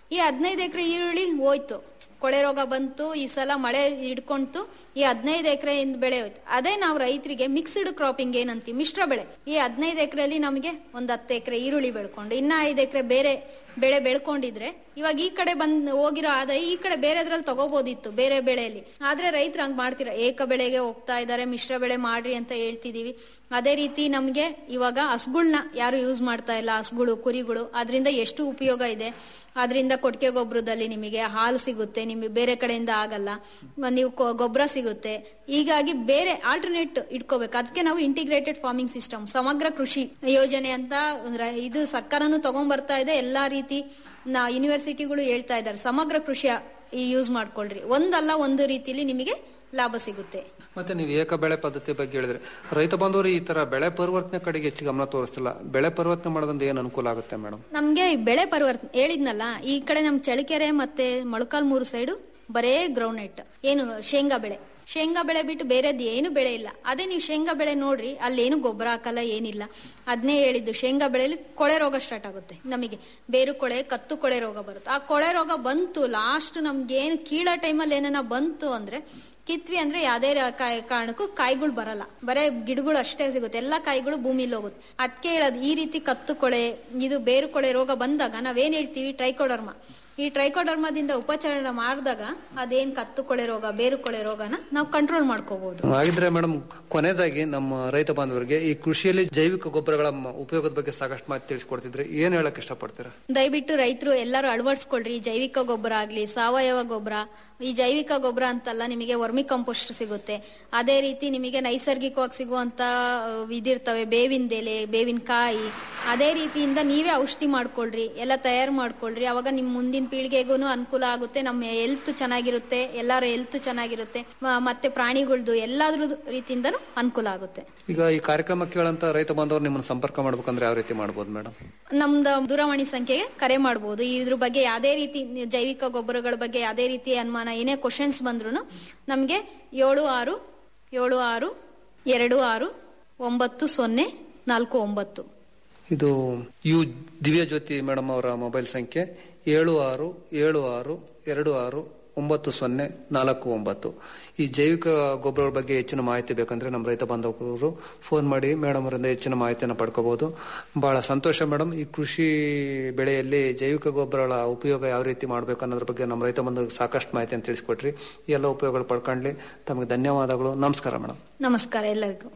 ಈ ಹದಿನೈದು ಎಕರೆ ಈರುಳ್ಳಿ ಹೋಯ್ತು ಕೊಳೆ ರೋಗ ಬಂತು ಈ ಸಲ ಮಳೆ ಹಿಡ್ಕೊಂತು ಈ ಹದಿನೈದು ಎಕರೆ ಬೆಳೆ ಹೋಯ್ತು ಅದೇ ನಾವು ರೈತರಿಗೆ ಮಿಕ್ಸ್ಡ್ ಕ್ರಾಪಿಂಗ್ ಏನಂತೀವಿ ಮಿಶ್ರ ಬೆಳೆ ಈ ಹದಿನೈದು ಎಕರೆಯಲ್ಲಿ ನಮಗೆ ಒಂದ್ ಹತ್ತು ಎಕರೆ ಈರುಳ್ಳಿ ಬೆಳ್ಕೊಂಡು ಇನ್ನ ಐದು ಎಕರೆ ಬೇರೆ ಬೆಳೆ ಬೆಳ್ಕೊಂಡಿದ್ರೆ ಇವಾಗ ಈ ಕಡೆ ಬಂದ್ ಹೋಗಿರೋ ಆದಾಯ ಈ ಕಡೆ ಬೇರೆದ್ರಲ್ಲಿ ತಗೋಬೋದಿತ್ತು ಬೇರೆ ಬೆಳೆಯಲ್ಲಿ ಆದ್ರೆ ರೈತರು ಹಂಗ್ ಮಾಡ್ತೀರ ಏಕ ಬೆಳೆಗೆ ಹೋಗ್ತಾ ಇದಾರೆ ಮಿಶ್ರ ಬೆಳೆ ಮಾಡ್ರಿ ಅಂತ ಹೇಳ್ತಿದೀವಿ ಅದೇ ರೀತಿ ನಮ್ಗೆ ಇವಾಗ ಹಸುಗಳ್ನ ಯಾರು ಯೂಸ್ ಮಾಡ್ತಾ ಇಲ್ಲ ಹಸುಗಳು ಕುರಿಗಳು ಅದರಿಂದ ಎಷ್ಟು ಉಪಯೋಗ ಇದೆ ಅದರಿಂದ ಕೊಟ್ಟಿಗೆ ಗೊಬ್ಬರದಲ್ಲಿ ನಿಮಗೆ ಹಾಲು ಸಿಗುತ್ತೆ ನಿಮಗೆ ಬೇರೆ ಕಡೆಯಿಂದ ಆಗಲ್ಲ ಒಂದ್ ನೀವು ಗೊಬ್ಬರ ಸಿಗುತ್ತೆ ಹೀಗಾಗಿ ಬೇರೆ ಆಲ್ಟರ್ನೇಟ್ ಇಟ್ಕೋಬೇಕು ಅದಕ್ಕೆ ನಾವು ಇಂಟಿಗ್ರೇಟೆಡ್ ಫಾರ್ಮಿಂಗ್ ಸಿಸ್ಟಮ್ ಸಮಗ್ರ ಕೃಷಿ ಯೋಜನೆ ಅಂತ ರ- ಇದು ಸರ್ಕಾರನು ತಗೊಂಡ್ ಬರ್ತಾ ಇದೆ ಎಲ್ಲಾ ರೀತಿ ನಾ ಯೂನಿವರ್ಸಿಟಿಗಳು ಹೇಳ್ತಾ ಇದ್ದಾರೆ ಸಮಗ್ರ ಕೃಷಿ ಯೂಸ್ ಮಾಡ್ಕೊಳ್ರಿ ಒಂದಲ್ಲ ಒಂದು ರೀತಿಲಿ ನಿಮಗೆ ಲಾಭ ಸಿಗುತ್ತೆ ಮತ್ತೆ ನೀವು ಏಕ ಬೆಳೆ ಪದ್ಧತಿ ಬಗ್ಗೆ ಹೇಳಿದ್ರೆ ರೈತ ಬಾಂಧವರು ಈ ತರ ಬೆಳೆ ಪರಿವರ್ತನೆ ಕಡೆಗೆ ಹೆಚ್ಚು ಗಮನ ತೋರಿಸ್ತಿಲ್ಲ ಬೆಳೆ ಪರಿವರ್ತನೆ ಮಾಡೋದ್ರಿಂದ ಏನ್ ಅನುಕೂಲ ಆಗುತ್ತೆ ಮೇಡಮ್ ನಮ್ಗೆ ಈ ಬೆಳೆ ಪರಿವರ್ತನೆ ಹೇಳಿದ್ನಲ್ಲ ಈ ಕಡೆ ನಮ್ ಚಳಿಕೆರೆ ಮತ್ತೆ ಮೊಳಕಾಲ್ಮೂರು ಸೈಡು ಬರೇ ಗ್ರೌಂಡ್ ನೆಟ್ ಏನು ಶೇಂಗಾ ಬೆಳೆ ಶೇಂಗಾ ಬೆಳೆ ಬಿಟ್ಟು ಬೇರೆದ್ ಏನು ಬೆಳೆ ಇಲ್ಲ ಅದೇ ನೀವು ಶೇಂಗಾ ಬೆಳೆ ನೋಡ್ರಿ ಅಲ್ಲೇನು ಗೊಬ್ಬರ ಹಾಕಲ್ಲ ಏನಿಲ್ಲ ಅದನ್ನೇ ಹೇಳಿದ್ದು ಶೇಂಗಾ ಬೆಳೆಯಲ್ಲಿ ಕೊಳೆ ರೋಗ ಸ್ಟಾರ್ಟ್ ಆಗುತ್ತೆ ನಮಗೆ ಬೇರು ಕೊಳೆ ಕತ್ತು ಕೊಳೆ ರೋಗ ಬರುತ್ತೆ ಆ ಕೊಳೆ ರೋಗ ಬಂತು ಲಾಸ್ಟ್ ನಮ್ಗೆ ಏನು ಕೀಳೋ ಟೈಮಲ್ಲಿ ಏನಾನ ಬಂತು ಅಂದ್ರೆ ಕಿತ್ವಿ ಅಂದ್ರೆ ಯಾವ್ದೇ ರ- ಕಾಯ್ ಕಾರಣಕ್ಕೂ ಕಾಯಿಗಳು ಬರಲ್ಲ ಬರೇ ಗಿಡಗಳು ಅಷ್ಟೇ ಸಿಗುತ್ತೆ ಎಲ್ಲಾ ಕಾಯಿಗಳು ಭೂಮಿಲಿ ಹೋಗುತ್ತೆ ಅದಕ್ಕೆ ಹೇಳೋದು ಈ ರೀತಿ ಕತ್ತು ಕೊಳೆ ಇದು ಬೇರು ಕೊಳೆ ರೋಗ ಬಂದಾಗ ನಾವೇನ್ ಹೇಳ್ತೀವಿ ಟ್ರೈಕೋಡರ್ಮ ಈ ಟ್ರೈಕೋಡರ್ಮದಿಂದ ಉಪಚಾರ ಮಾಡಿದಾಗ ಅದೇನ್ ಕತ್ತು ಕೊಳೆ ರೋಗ ಬೇರು ಕೊಳೆ ರೋಗನ ನಾವು ಕಂಟ್ರೋಲ್ ಮಾಡ್ಕೋಬಹುದು ಹಾಗಿದ್ರೆ ಮೇಡಮ್ ಕೊನೆಯದಾಗಿ ನಮ್ಮ ರೈತ ಬಾಂಧವರಿಗೆ ಈ ಕೃಷಿಯಲ್ಲಿ ಜೈವಿಕ ಗೊಬ್ಬರಗಳ ಮ- ಉಪಯೋಗದ ಬಗ್ಗೆ ಸಾಕಷ್ಟು ಮಾಹಿತಿ ತಿಳಿಸ್ಕೊಡ್ತಿದ್ರೆ ಏನ್ ಹೇಳಕ್ ಇಷ್ಟಪಡ್ತೀರಾ ದಯವಿಟ್ಟು ರೈತರು ಎಲ್ಲರೂ ಅಳವಡಿಸ್ಕೊಳ್ರಿ ಜೈವಿಕ ಗೊಬ್ಬರ ಆಗ್ಲಿ ಸಾವಯವ ಗೊಬ್ಬರ ಈ ಜೈವಿಕ ಗೊಬ್ಬರ ಅಂತಲ್ಲ ನಿಮಗೆ ವರ್ಮಿ ಕಂಪೋಸ್ಟ್ ಸಿಗುತ್ತೆ ಅದೇ ರೀತಿ ನಿಮಗೆ ನೈಸರ್ಗಿಕವಾಗಿ ಸಿಗುವಂತ ಅಹ್, ಇದಿರ್ತವೆ ಬೇವಿನ ಎಲೆ ಬೇವಿನ ಕಾಯಿ ಅದೇ ರೀತಿಯಿಂದ ನೀವೇ ಔಷಧಿ ಮಾಡ್ಕೊಳ್ರಿ ಎಲ್ಲ ತಯಾರು ಮಾಡ್ಕೊಳ್ರಿ ಅವಾಗ ನಿಮ್ ಮುಂದಿನ ಪೀಳಿಗೆಗೂ ಅನುಕೂಲ ಆಗುತ್ತೆ ನಮ್ಮ ಹೆಲ್ತ್ ಚೆನ್ನಾಗಿರುತ್ತೆ ಎಲ್ಲರ ಹೆಲ್ತ್ ಚೆನ್ನಾಗಿರುತ್ತೆ ಮ- ಮತ್ತೆ ಪ್ರಾಣಿಗಳ್ದು ಎಲ್ಲಾದ್ರ ರೀತಿಯಿಂದನೂ ಅನುಕೂಲ ಆಗುತ್ತೆ ಈಗ ಈ ಕಾರ್ಯಕ್ರಮ ಕೇಳಂತ ರೈತ ಬಾಂಧವರು ನಿಮ್ಮನ್ನ ಸಂಪರ್ಕ ಮಾಡ್ಬೇಕಂದ್ರೆ ಯಾವ ರೀತಿ ಮಾಡ್ಬೋದು ಮೇಡಮ್ ನಮ್ದು ದೂರವಾಣಿ ಸಂಖ್ಯೆಗೆ ಕರೆ ಮಾಡಬಹುದು ಇದ್ರ ಬಗ್ಗೆ ಯಾವ್ದೇ ರೀತಿ ಜೈವಿಕ ಗೊಬ್ಬರಗಳ ಬಗ್ಗೆ ಯಾವ್ದೇ ರೀತಿ ಅನುಮಾನ ಏನೇ ಕ್ವಶನ್ಸ್ ಬಂದ್ರು ನಮ್ಗೆ ಏಳು ಆರು ಏಳು ಆರು ಎರಡು ಆರು ಒಂಬತ್ತು ಸೊನ್ನೆ ನಾಲ್ಕು ಒಂಬತ್ತು ಇದು ಯು ದಿವ್ಯ ಜ್ಯೋತಿ ಮೇಡಮ್ ಅವರ ಮೊಬೈಲ್ ಸಂಖ್ಯೆ ಏಳು ಆರು ಏಳು ಆರು ಎರಡು ಆರು ಒಂಬತ್ತು ಸೊನ್ನೆ ನಾಲ್ಕು ಒಂಬತ್ತು ಈ ಜೈವಿಕ ಗೊಬ್ಬರಗಳ ಬಗ್ಗೆ ಹೆಚ್ಚಿನ ಮಾಹಿತಿ ಬೇಕಂದ್ರೆ ನಮ್ಮ ರೈತ ಬಾಂಧವರು ಫೋನ್ ಮಾಡಿ ಮೇಡಮ್ ಅವರಿಂದ ಹೆಚ್ಚಿನ ಮಾಹಿತಿಯನ್ನು ಪಡ್ಕೋಬಹುದು ಬಹಳ ಸಂತೋಷ ಮೇಡಮ್ ಈ ಕೃಷಿ ಬೆಳೆಯಲ್ಲಿ ಜೈವಿಕ ಗೊಬ್ಬರಗಳ ಉಪಯೋಗ ಯಾವ ರೀತಿ ಮಾಡಬೇಕು ಅನ್ನೋದ್ರ ಬಗ್ಗೆ ನಮ್ಮ ರೈತ ಬಂಧುಗೆ ಸಾಕಷ್ಟು ಮಾಹಿತಿಯನ್ನು ತಿಳಿಸ್ಕೊಟ್ರಿ ಈ ಎಲ್ಲ ಉಪಯೋಗಗಳು ಪಡ್ಕೊಂಡ್ಲಿ ತಮಗೆ ಧನ್ಯವಾದಗಳು ನಮಸ್ಕಾರ ಮೇಡಮ್ ನಮಸ್ಕಾರ ಎಲ್ಲರಿಗೂ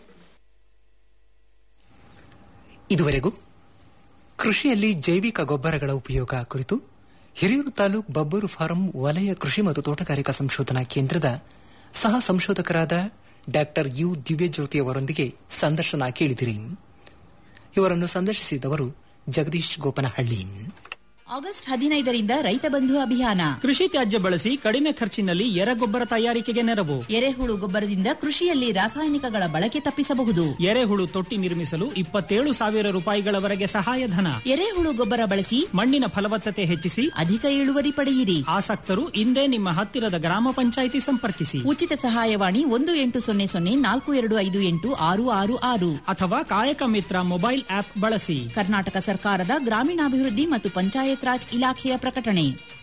ಇದುವರೆಗೂ ಕೃಷಿಯಲ್ಲಿ ಜೈವಿಕ ಗೊಬ್ಬರಗಳ ಉಪಯೋಗ ಕುರಿತು ಹಿರಿಯೂರು ತಾಲೂಕ್ ಬಬ್ಬೂರು ಫಾರಂ ವಲಯ ಕೃಷಿ ಮತ್ತು ತೋಟಗಾರಿಕಾ ಸಂಶೋಧನಾ ಕೇಂದ್ರದ ಸಹ ಸಂಶೋಧಕರಾದ ಡಾಕ್ಟರ್ ಯು ದಿವ್ಯಜ್ಯೋತಿ ಅವರೊಂದಿಗೆ ಸಂದರ್ಶನ ಕೇಳಿದಿರಿ ಇವರನ್ನು ಸಂದರ್ಶಿಸಿದವರು ಜಗದೀಶ್ ಗೋಪನಹಳ್ಳಿ ಆಗಸ್ಟ್ ಹದಿನೈದರಿಂದ ರೈತ ಬಂಧು ಅಭಿಯಾನ ಕೃಷಿ ತ್ಯಾಜ್ಯ ಬಳಸಿ ಕಡಿಮೆ ಖರ್ಚಿನಲ್ಲಿ ಎರೆಗೊಬ್ಬರ ತಯಾರಿಕೆಗೆ ನೆರವು ಎರೆಹುಳು ಗೊಬ್ಬರದಿಂದ ಕೃಷಿಯಲ್ಲಿ ರಾಸಾಯನಿಕಗಳ ಬಳಕೆ ತಪ್ಪಿಸಬಹುದು ಎರೆಹುಳು ತೊಟ್ಟಿ ನಿರ್ಮಿಸಲು ಇಪ್ಪತ್ತೇಳು ಸಾವಿರ ರೂಪಾಯಿಗಳವರೆಗೆ ಸಹಾಯಧನ ಎರೆಹುಳು ಗೊಬ್ಬರ ಬಳಸಿ ಮಣ್ಣಿನ ಫಲವತ್ತತೆ ಹೆಚ್ಚಿಸಿ ಅಧಿಕ ಇಳುವರಿ ಪಡೆಯಿರಿ ಆಸಕ್ತರು ಇಂದೇ ನಿಮ್ಮ ಹತ್ತಿರದ ಗ್ರಾಮ ಪಂಚಾಯಿತಿ ಸಂಪರ್ಕಿಸಿ ಉಚಿತ ಸಹಾಯವಾಣಿ ಒಂದು ಎಂಟು ಸೊನ್ನೆ ಸೊನ್ನೆ ನಾಲ್ಕು ಎರಡು ಐದು ಎಂಟು ಆರು ಆರು ಆರು ಅಥವಾ ಕಾಯಕ ಮಿತ್ರ ಮೊಬೈಲ್ ಆಪ್ ಬಳಸಿ ಕರ್ನಾಟಕ ಸರ್ಕಾರದ ಗ್ರಾಮೀಣಾಭಿವೃದ್ಧಿ ಮತ್ತು ಪಂಚಾಯತ್ ರಾಜ್ ಇಲಾಖೆಯ ಪ್ರಕಟಣೆ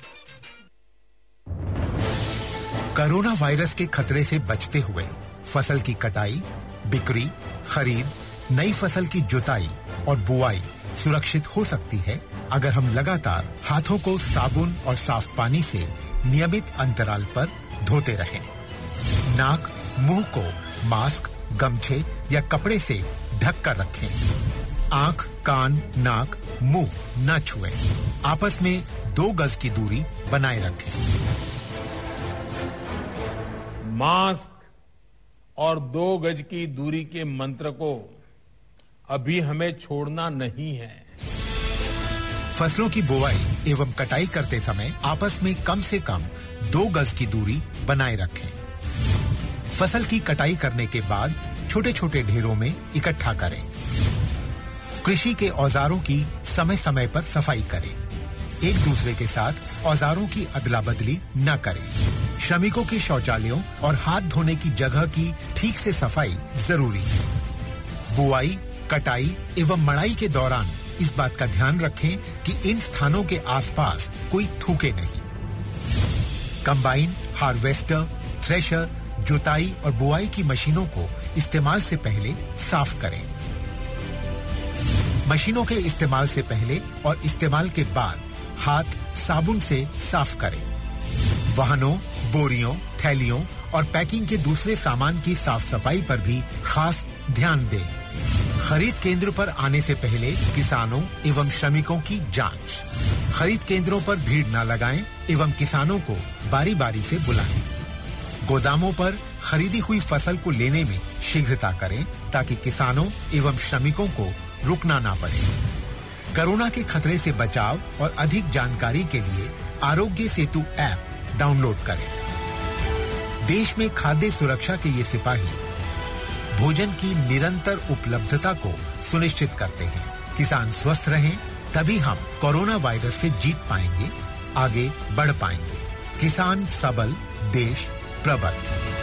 कोरोना वायरस के खतरे से बचते हुए फसल की कटाई बिक्री खरीद नई फसल की जुताई और बुआई सुरक्षित हो सकती है अगर हम लगातार हाथों को साबुन और साफ पानी से नियमित अंतराल पर धोते रहें। नाक मुंह को मास्क गमछे या कपड़े से ढक कर रखें आंख कान नाक मुंह न छुएं। आपस में दो गज की दूरी बनाए रखें मास्क और दो गज की दूरी के मंत्र को अभी हमें छोड़ना नहीं है फसलों की बुवाई एवं कटाई करते समय आपस में कम से कम दो गज की दूरी बनाए रखें फसल की कटाई करने के बाद छोटे छोटे ढेरों में इकट्ठा करें कृषि के औजारों की समय समय पर सफाई करें एक दूसरे के साथ औजारों की अदला बदली न करें श्रमिकों के शौचालयों और हाथ धोने की जगह की ठीक से सफाई जरूरी है बुआई कटाई एवं मड़ाई के दौरान इस बात का ध्यान रखें कि इन स्थानों के आसपास कोई थूके नहीं कंबाइन हार्वेस्टर थ्रेशर जुताई और बुआई की मशीनों को इस्तेमाल से पहले साफ करें मशीनों के इस्तेमाल से पहले और इस्तेमाल के बाद हाथ साबुन से साफ करें वाहनों बोरियों थैलियों और पैकिंग के दूसरे सामान की साफ सफाई पर भी खास ध्यान दें खरीद केंद्र पर आने से पहले किसानों एवं श्रमिकों की जांच खरीद केंद्रों पर भीड़ न लगाएं एवं किसानों को बारी बारी से बुलाएं गोदामों पर खरीदी हुई फसल को लेने में शीघ्रता करें ताकि किसानों एवं श्रमिकों को रुकना ना पड़े कोरोना के खतरे से बचाव और अधिक जानकारी के लिए आरोग्य सेतु ऐप डाउनलोड करें देश में खाद्य सुरक्षा के ये सिपाही भोजन की निरंतर उपलब्धता को सुनिश्चित करते हैं किसान स्वस्थ रहें तभी हम कोरोना वायरस से जीत पाएंगे आगे बढ़ पाएंगे किसान सबल देश प्रबल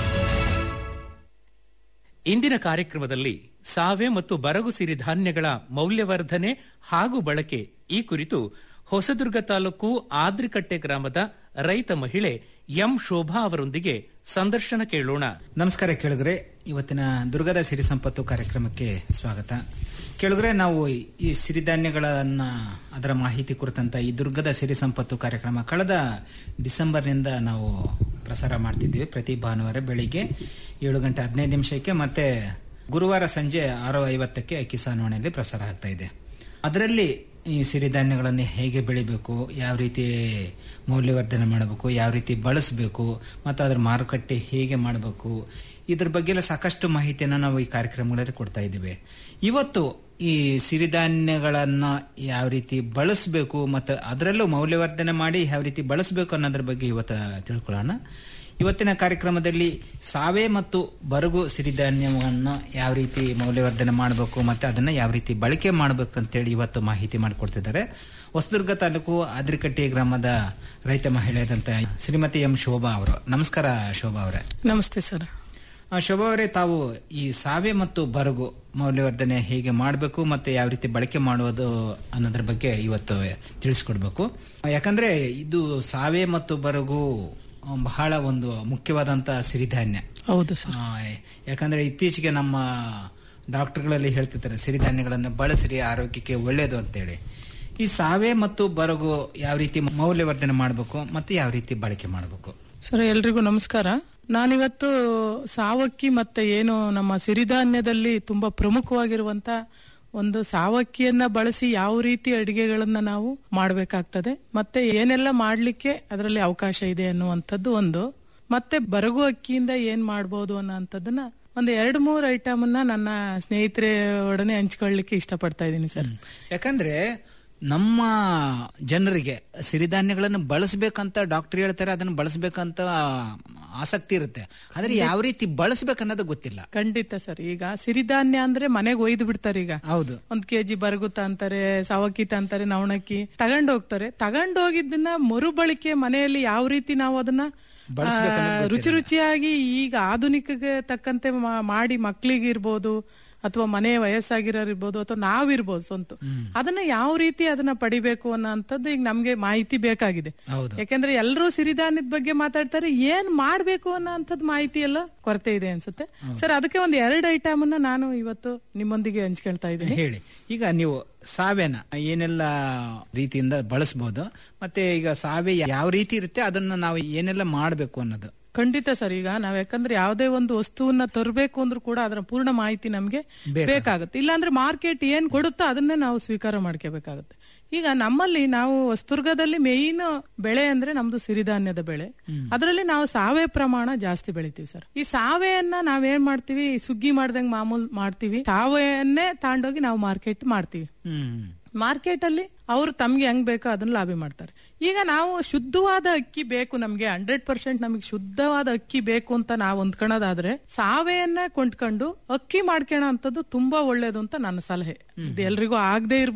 ಇಂದಿನ ಕಾರ್ಯಕ್ರಮದಲ್ಲಿ ಸಾವೆ ಮತ್ತು ಬರಗು ಸಿರಿಧಾನ್ಯಗಳ ಮೌಲ್ಯವರ್ಧನೆ ಹಾಗೂ ಬಳಕೆ ಈ ಕುರಿತು ಹೊಸದುರ್ಗ ತಾಲೂಕು ಆದ್ರಿಕಟ್ಟೆ ಗ್ರಾಮದ ರೈತ ಮಹಿಳೆ ಎಂ ಶೋಭಾ ಅವರೊಂದಿಗೆ ಸಂದರ್ಶನ ಕೇಳೋಣ ನಮಸ್ಕಾರ ಕೇಳಿದ್ರೆ ಇವತ್ತಿನ ದುರ್ಗದ ಸಿರಿ ಸಂಪತ್ತು ಕಾರ್ಯಕ್ರಮಕ್ಕೆ ಸ್ವಾಗತ ಕೇಳಿದ್ರೆ ನಾವು ಈ ಸಿರಿಧಾನ್ಯಗಳನ್ನ ಅದರ ಮಾಹಿತಿ ಕುರಿತಂತ ಈ ದುರ್ಗದ ಸಿರಿ ಸಂಪತ್ತು ಕಾರ್ಯಕ್ರಮ ಕಳೆದ ಡಿಸೆಂಬರ್ನಿಂದ ನಾವು ಪ್ರಸಾರ ಮಾಡ್ತಿದ್ವಿ ಪ್ರತಿ ಭಾನುವಾರ ಬೆಳಿಗ್ಗೆ ಏಳು ಗಂಟೆ ಹದಿನೈದು ನಿಮಿಷಕ್ಕೆ ಮತ್ತೆ ಗುರುವಾರ ಸಂಜೆ ಆರು ಐವತ್ತಕ್ಕೆ ಕಿಸಾನ್ ವಾಣಿಯಲ್ಲಿ ಪ್ರಸಾರ ಆಗ್ತಾ ಇದೆ ಅದರಲ್ಲಿ ಈ ಸಿರಿಧಾನ್ಯಗಳನ್ನು ಹೇಗೆ ಬೆಳಿಬೇಕು ಯಾವ ರೀತಿ ಮೌಲ್ಯವರ್ಧನೆ ಮಾಡಬೇಕು ಯಾವ ರೀತಿ ಬಳಸಬೇಕು ಮತ್ತು ಅದರ ಮಾರುಕಟ್ಟೆ ಹೇಗೆ ಮಾಡಬೇಕು ಇದ್ರ ಬಗ್ಗೆ ಎಲ್ಲ ಸಾಕಷ್ಟು ಮಾಹಿತಿಯನ್ನು ನಾವು ಈ ಕಾರ್ಯಕ್ರಮಗಳಲ್ಲಿ ಕೊಡ್ತಾ ಇದ್ದೀವಿ ಇವತ್ತು ಈ ಸಿರಿಧಾನ್ಯಗಳನ್ನ ಯಾವ ರೀತಿ ಬಳಸಬೇಕು ಮತ್ತು ಅದರಲ್ಲೂ ಮೌಲ್ಯವರ್ಧನೆ ಮಾಡಿ ಯಾವ ರೀತಿ ಬಳಸಬೇಕು ಅನ್ನೋದ್ರ ಬಗ್ಗೆ ಇವತ್ತು ತಿಳ್ಕೊಳ್ಳೋಣ ಇವತ್ತಿನ ಕಾರ್ಯಕ್ರಮದಲ್ಲಿ ಸಾವೆ ಮತ್ತು ಬರಗು ಸಿರಿಧಾನ್ಯವನ್ನು ಯಾವ ರೀತಿ ಮೌಲ್ಯವರ್ಧನೆ ಮಾಡಬೇಕು ಮತ್ತೆ ಅದನ್ನ ಯಾವ ರೀತಿ ಬಳಕೆ ಮಾಡಬೇಕು ಅಂತೇಳಿ ಇವತ್ತು ಮಾಹಿತಿ ಮಾಡಿಕೊಡ್ತಿದ್ದಾರೆ ಹೊಸದುರ್ಗ ತಾಲೂಕು ಆದ್ರಿಕಟ್ಟಿ ಗ್ರಾಮದ ರೈತ ಮಹಿಳೆಯಾದಂತ ಶ್ರೀಮತಿ ಎಂ ಶೋಭಾ ಅವರು ನಮಸ್ಕಾರ ಶೋಭಾ ಅವರೇ ನಮಸ್ತೆ ಸರ್ ಆ, ಶೋಭಾ ಅವರೇ ತಾವು ಈ ಸಾವೆ ಮತ್ತು ಬರಗು ಮೌಲ್ಯವರ್ಧನೆ ಹೇಗೆ ಮಾಡಬೇಕು ಮತ್ತೆ ಯಾವ ರೀತಿ ಬಳಕೆ ಮಾಡುವುದು ಅನ್ನೋದ್ರ ಬಗ್ಗೆ ಇವತ್ತು ತಿಳಿಸ್ಕೊಡ್ಬೇಕು ಯಾಕಂದ್ರೆ ಇದು ಸಾವೆ ಮತ್ತು ಬರಗು ಆ, ಬಹಳ ಒಂದು ಮುಖ್ಯವಾದಂತ ಸಿರಿಧಾನ್ಯ ಹೌದು ಸರ್ ಆ, ಯಾಕಂದ್ರೆ ಇತ್ತೀಚೆಗೆ ನಮ್ಮ ಡಾಕ್ಟರ್ಗಳಲ್ಲಿ ಹೇಳ್ತಿರ್ತಾರೆ ಸಿರಿಧಾನ್ಯಗಳನ್ನು ಬಳಸಿರಿ ಆರೋಗ್ಯಕ್ಕೆ ಒಳ್ಳೆಯದು ಅಂತೇಳಿ ಈ ಸಾವೆ ಮತ್ತು ಬರಗು ಯಾವ ರೀತಿ ಮೌಲ್ಯವರ್ಧನೆ ಮಾಡಬೇಕು ಮತ್ತೆ ಯಾವ ರೀತಿ ಬಳಕೆ ಮಾಡಬೇಕು ಸರ್ ಎಲ್ರಿಗೂ ನಮಸ್ಕಾರ ನಾನಿವತ್ತು ಸಾವಕ್ಕಿ ಮತ್ತೆ ಏನು ನಮ್ಮ ಸಿರಿಧಾನ್ಯದಲ್ಲಿ ತುಂಬಾ ಪ್ರಮುಖವಾಗಿರುವಂತ ಒಂದು ಸಾವಕ್ಕಿಯನ್ನ ಬಳಸಿ ಯಾವ ರೀತಿ ಅಡಿಗೆಗಳನ್ನ ನಾವು ಮಾಡಬೇಕಾಗ್ತದೆ ಮತ್ತೆ ಏನೆಲ್ಲ ಮಾಡ್ಲಿಕ್ಕೆ ಅದರಲ್ಲಿ ಅವಕಾಶ ಇದೆ ಅನ್ನುವಂಥದ್ದು ಒಂದು ಮತ್ತೆ ಬರಗು ಅಕ್ಕಿಯಿಂದ ಏನ್ ಮಾಡ್ಬೋದು ಅನ್ನೋಂಥದ್ದನ್ನ ಒಂದು ಎರಡು ಮೂರು ಐಟಮ್ ಅನ್ನ ನನ್ನ ಸ್ನೇಹಿತರ ಒಡನೆ ಹಂಚ್ಕೊಳ್ಳಿಕ್ಕೆ ಇಷ್ಟಪಡ್ತಾ ಇದ್ದೀನಿ ಸರ್ ಯಾಕಂದ್ರೆ ನಮ್ಮ ಜನರಿಗೆ ಸಿರಿಧಾನ್ಯಗಳನ್ನು ಬಳಸಬೇಕಂತ ಡಾಕ್ಟರ್ ಹೇಳ್ತಾರೆ ಅದನ್ನು ಬಳಸಬೇಕಂತ ಆಸಕ್ತಿ ಇರುತ್ತೆ ಆದ್ರೆ ಯಾವ ರೀತಿ ಬಳಸಬೇಕನ್ನೋದು ಗೊತ್ತಿಲ್ಲ ಖಂಡಿತ ಸರ್ ಈಗ ಸಿರಿಧಾನ್ಯ ಅಂದ್ರೆ ಮನೆಗೆ ಒಯ್ದು ಬಿಡ್ತಾರೆ ಈಗ ಹೌದು ಒಂದ್ ಕೆಜಿ ಬರಗುತ್ತ ಅಂತಾರೆ ಸಾವಕ್ಕಿ ಅಂತಾರೆ ನವಣಕ್ಕಿ ತಗೊಂಡ್ ಹೋಗ್ತಾರೆ ತಗೊಂಡ್ ಹೋಗಿದ್ದನ್ನ ಮರುಬಳಕೆ ಮನೆಯಲ್ಲಿ ಯಾವ ರೀತಿ ನಾವು ಅದನ್ನ ಬಳಸ್ಬೇಕು ಅನ್ನೋದು ಆ, ರುಚಿ ರುಚಿಯಾಗಿ ಈಗ ಆಧುನಿಕಗೆ ತಕ್ಕಂತೆ ಮಾ- ಮಾಡಿ ಮಕ್ಳಿಗೆ ಇರ್ಬೋದು ಅಥವಾ ಮನೆ ವಯಸ್ಸಾಗಿರೋರು ಇರ್ಬೋದು ಅಥವಾ ನಾವಿರ್ಬೋದು ಸ್ವಂತ ಅದನ್ನ ಯಾವ ರೀತಿ ಅದನ್ನ ಪಡಿಬೇಕು ಅನ್ನೋಂಥದ್ದು ಈಗ ನಮ್ಗೆ ಮಾಹಿತಿ ಬೇಕಾಗಿದೆ ಹೌದು ಯಾಕಂದ್ರೆ ಎಲ್ಲರೂ ಸಿರಿಧಾನ್ಯದ ಬಗ್ಗೆ ಮಾತಾಡ್ತಾರೆ ಏನ್ ಮಾಡ್ಬೇಕು ಅನ್ನೋಂಥದ್ದು ಮಾಹಿತಿ ಎಲ್ಲ ಕೊರತೆ ಇದೆ ಅನ್ಸುತ್ತೆ ಸರ್ ಅದಕ್ಕೆ ಒಂದ್ ಎರಡು ಐಟಮ್ ಅನ್ನ ನಾನು ಇವತ್ತು ನಿಮ್ಮೊಂದಿಗೆ ಹಂಚ್ಕೊಳ್ತಾ ಇದ್ದೀನಿ ಹೇಳಿ ಈಗ ನೀವು ಸಾವೆನ ಏನೆಲ್ಲ ರೀತಿಯಿಂದ ಬಳಸಬಹುದು ಮತ್ತೆ ಈಗ ಸಾವೆ ಯಾವ ರೀತಿ ಇರುತ್ತೆ ಅದನ್ನ ನಾವು ಏನೆಲ್ಲ ಮಾಡಬೇಕು ಅನ್ನೋದು ಖಂಡಿತ ಸರ್ ಈಗ ನಾವ್ ಯಾಕಂದ್ರೆ ಯಾವ್ದೇ ಒಂದು ವಸ್ತುವನ್ನ ತರಬೇಕು ಅಂದ್ರೂ ಕೂಡ ಅದರ ಪೂರ್ಣ ಮಾಹಿತಿ ನಮ್ಗೆ ಬೇಕಾಗುತ್ತೆ. ಬೇಕಾಗುತ್ತೆ ಇಲ್ಲಾಂದ್ರೆ ಮಾರ್ಕೆಟ್ ಏನ್ ಕೊಡುತ್ತೋ ಅದನ್ನೇ ನಾವು ಸ್ವೀಕಾರ ಮಾಡ್ಕೋಬೇಕಾಗುತ್ತೆ ಈಗ ನಮ್ಮಲ್ಲಿ ನಾವು ಹೊಸದುರ್ಗದಲ್ಲಿ ಮೇಯ್ನ್ ಬೆಳೆ ಅಂದ್ರೆ ನಮ್ದು ಸಿರಿಧಾನ್ಯದ ಬೆಳೆ ಅದರಲ್ಲಿ ನಾವು ಸಾವೆ ಪ್ರಮಾಣ ಜಾಸ್ತಿ ಬೆಳಿತೀವಿ ಸರ್ ಈ ಸಾವೆಯನ್ನ ನಾವೇನ್ ಮಾಡ್ತೀವಿ ಸುಗ್ಗಿ ಮಾಡ್ದಂಗ್ ಮಾಮೂಲ್ ಮಾಡ್ತೀವಿ ಸಾವೆಯನ್ನೇ ತಾಂಡೋಗಿ ನಾವು ಮಾರ್ಕೆಟ್ ಮಾಡ್ತೀವಿ ಮಾರ್ಕೆಟ್ ಅಲ್ಲಿ ಅವರು ತಮ್ಗೆ ಹೆಂಗ್ ಬೇಕೋ ಅದನ್ನ ಲಾಭಿ ಮಾಡ್ತಾರೆ ಈಗ ನಾವು ಶುದ್ಧವಾದ ಅಕ್ಕಿ ಬೇಕು ನಮ್ಗೆ ಹಂಡ್ರೆಡ್ ಪರ್ಸೆಂಟ್ ನಮಗೆ ಶುದ್ಧವಾದ ಅಕ್ಕಿ ಬೇಕು ಅಂತ ನಾವು ಹೊಂದ್ಕೊಳ್ಳೋದಾದ್ರೆ ಸಾವೆಯನ್ನ ಕೊಂಡ್ಕೊಂಡು ಅಕ್ಕಿ ಮಾಡ್ಕೋಣ ಅಂತದ್ದು ತುಂಬಾ ಒಳ್ಳೇದು ಅಂತ ನನ್ನ ಸಲಹೆ ಇದು ಎಲ್ರಿಗೂ ಆಗದೆ ಇರ್ಬೋದು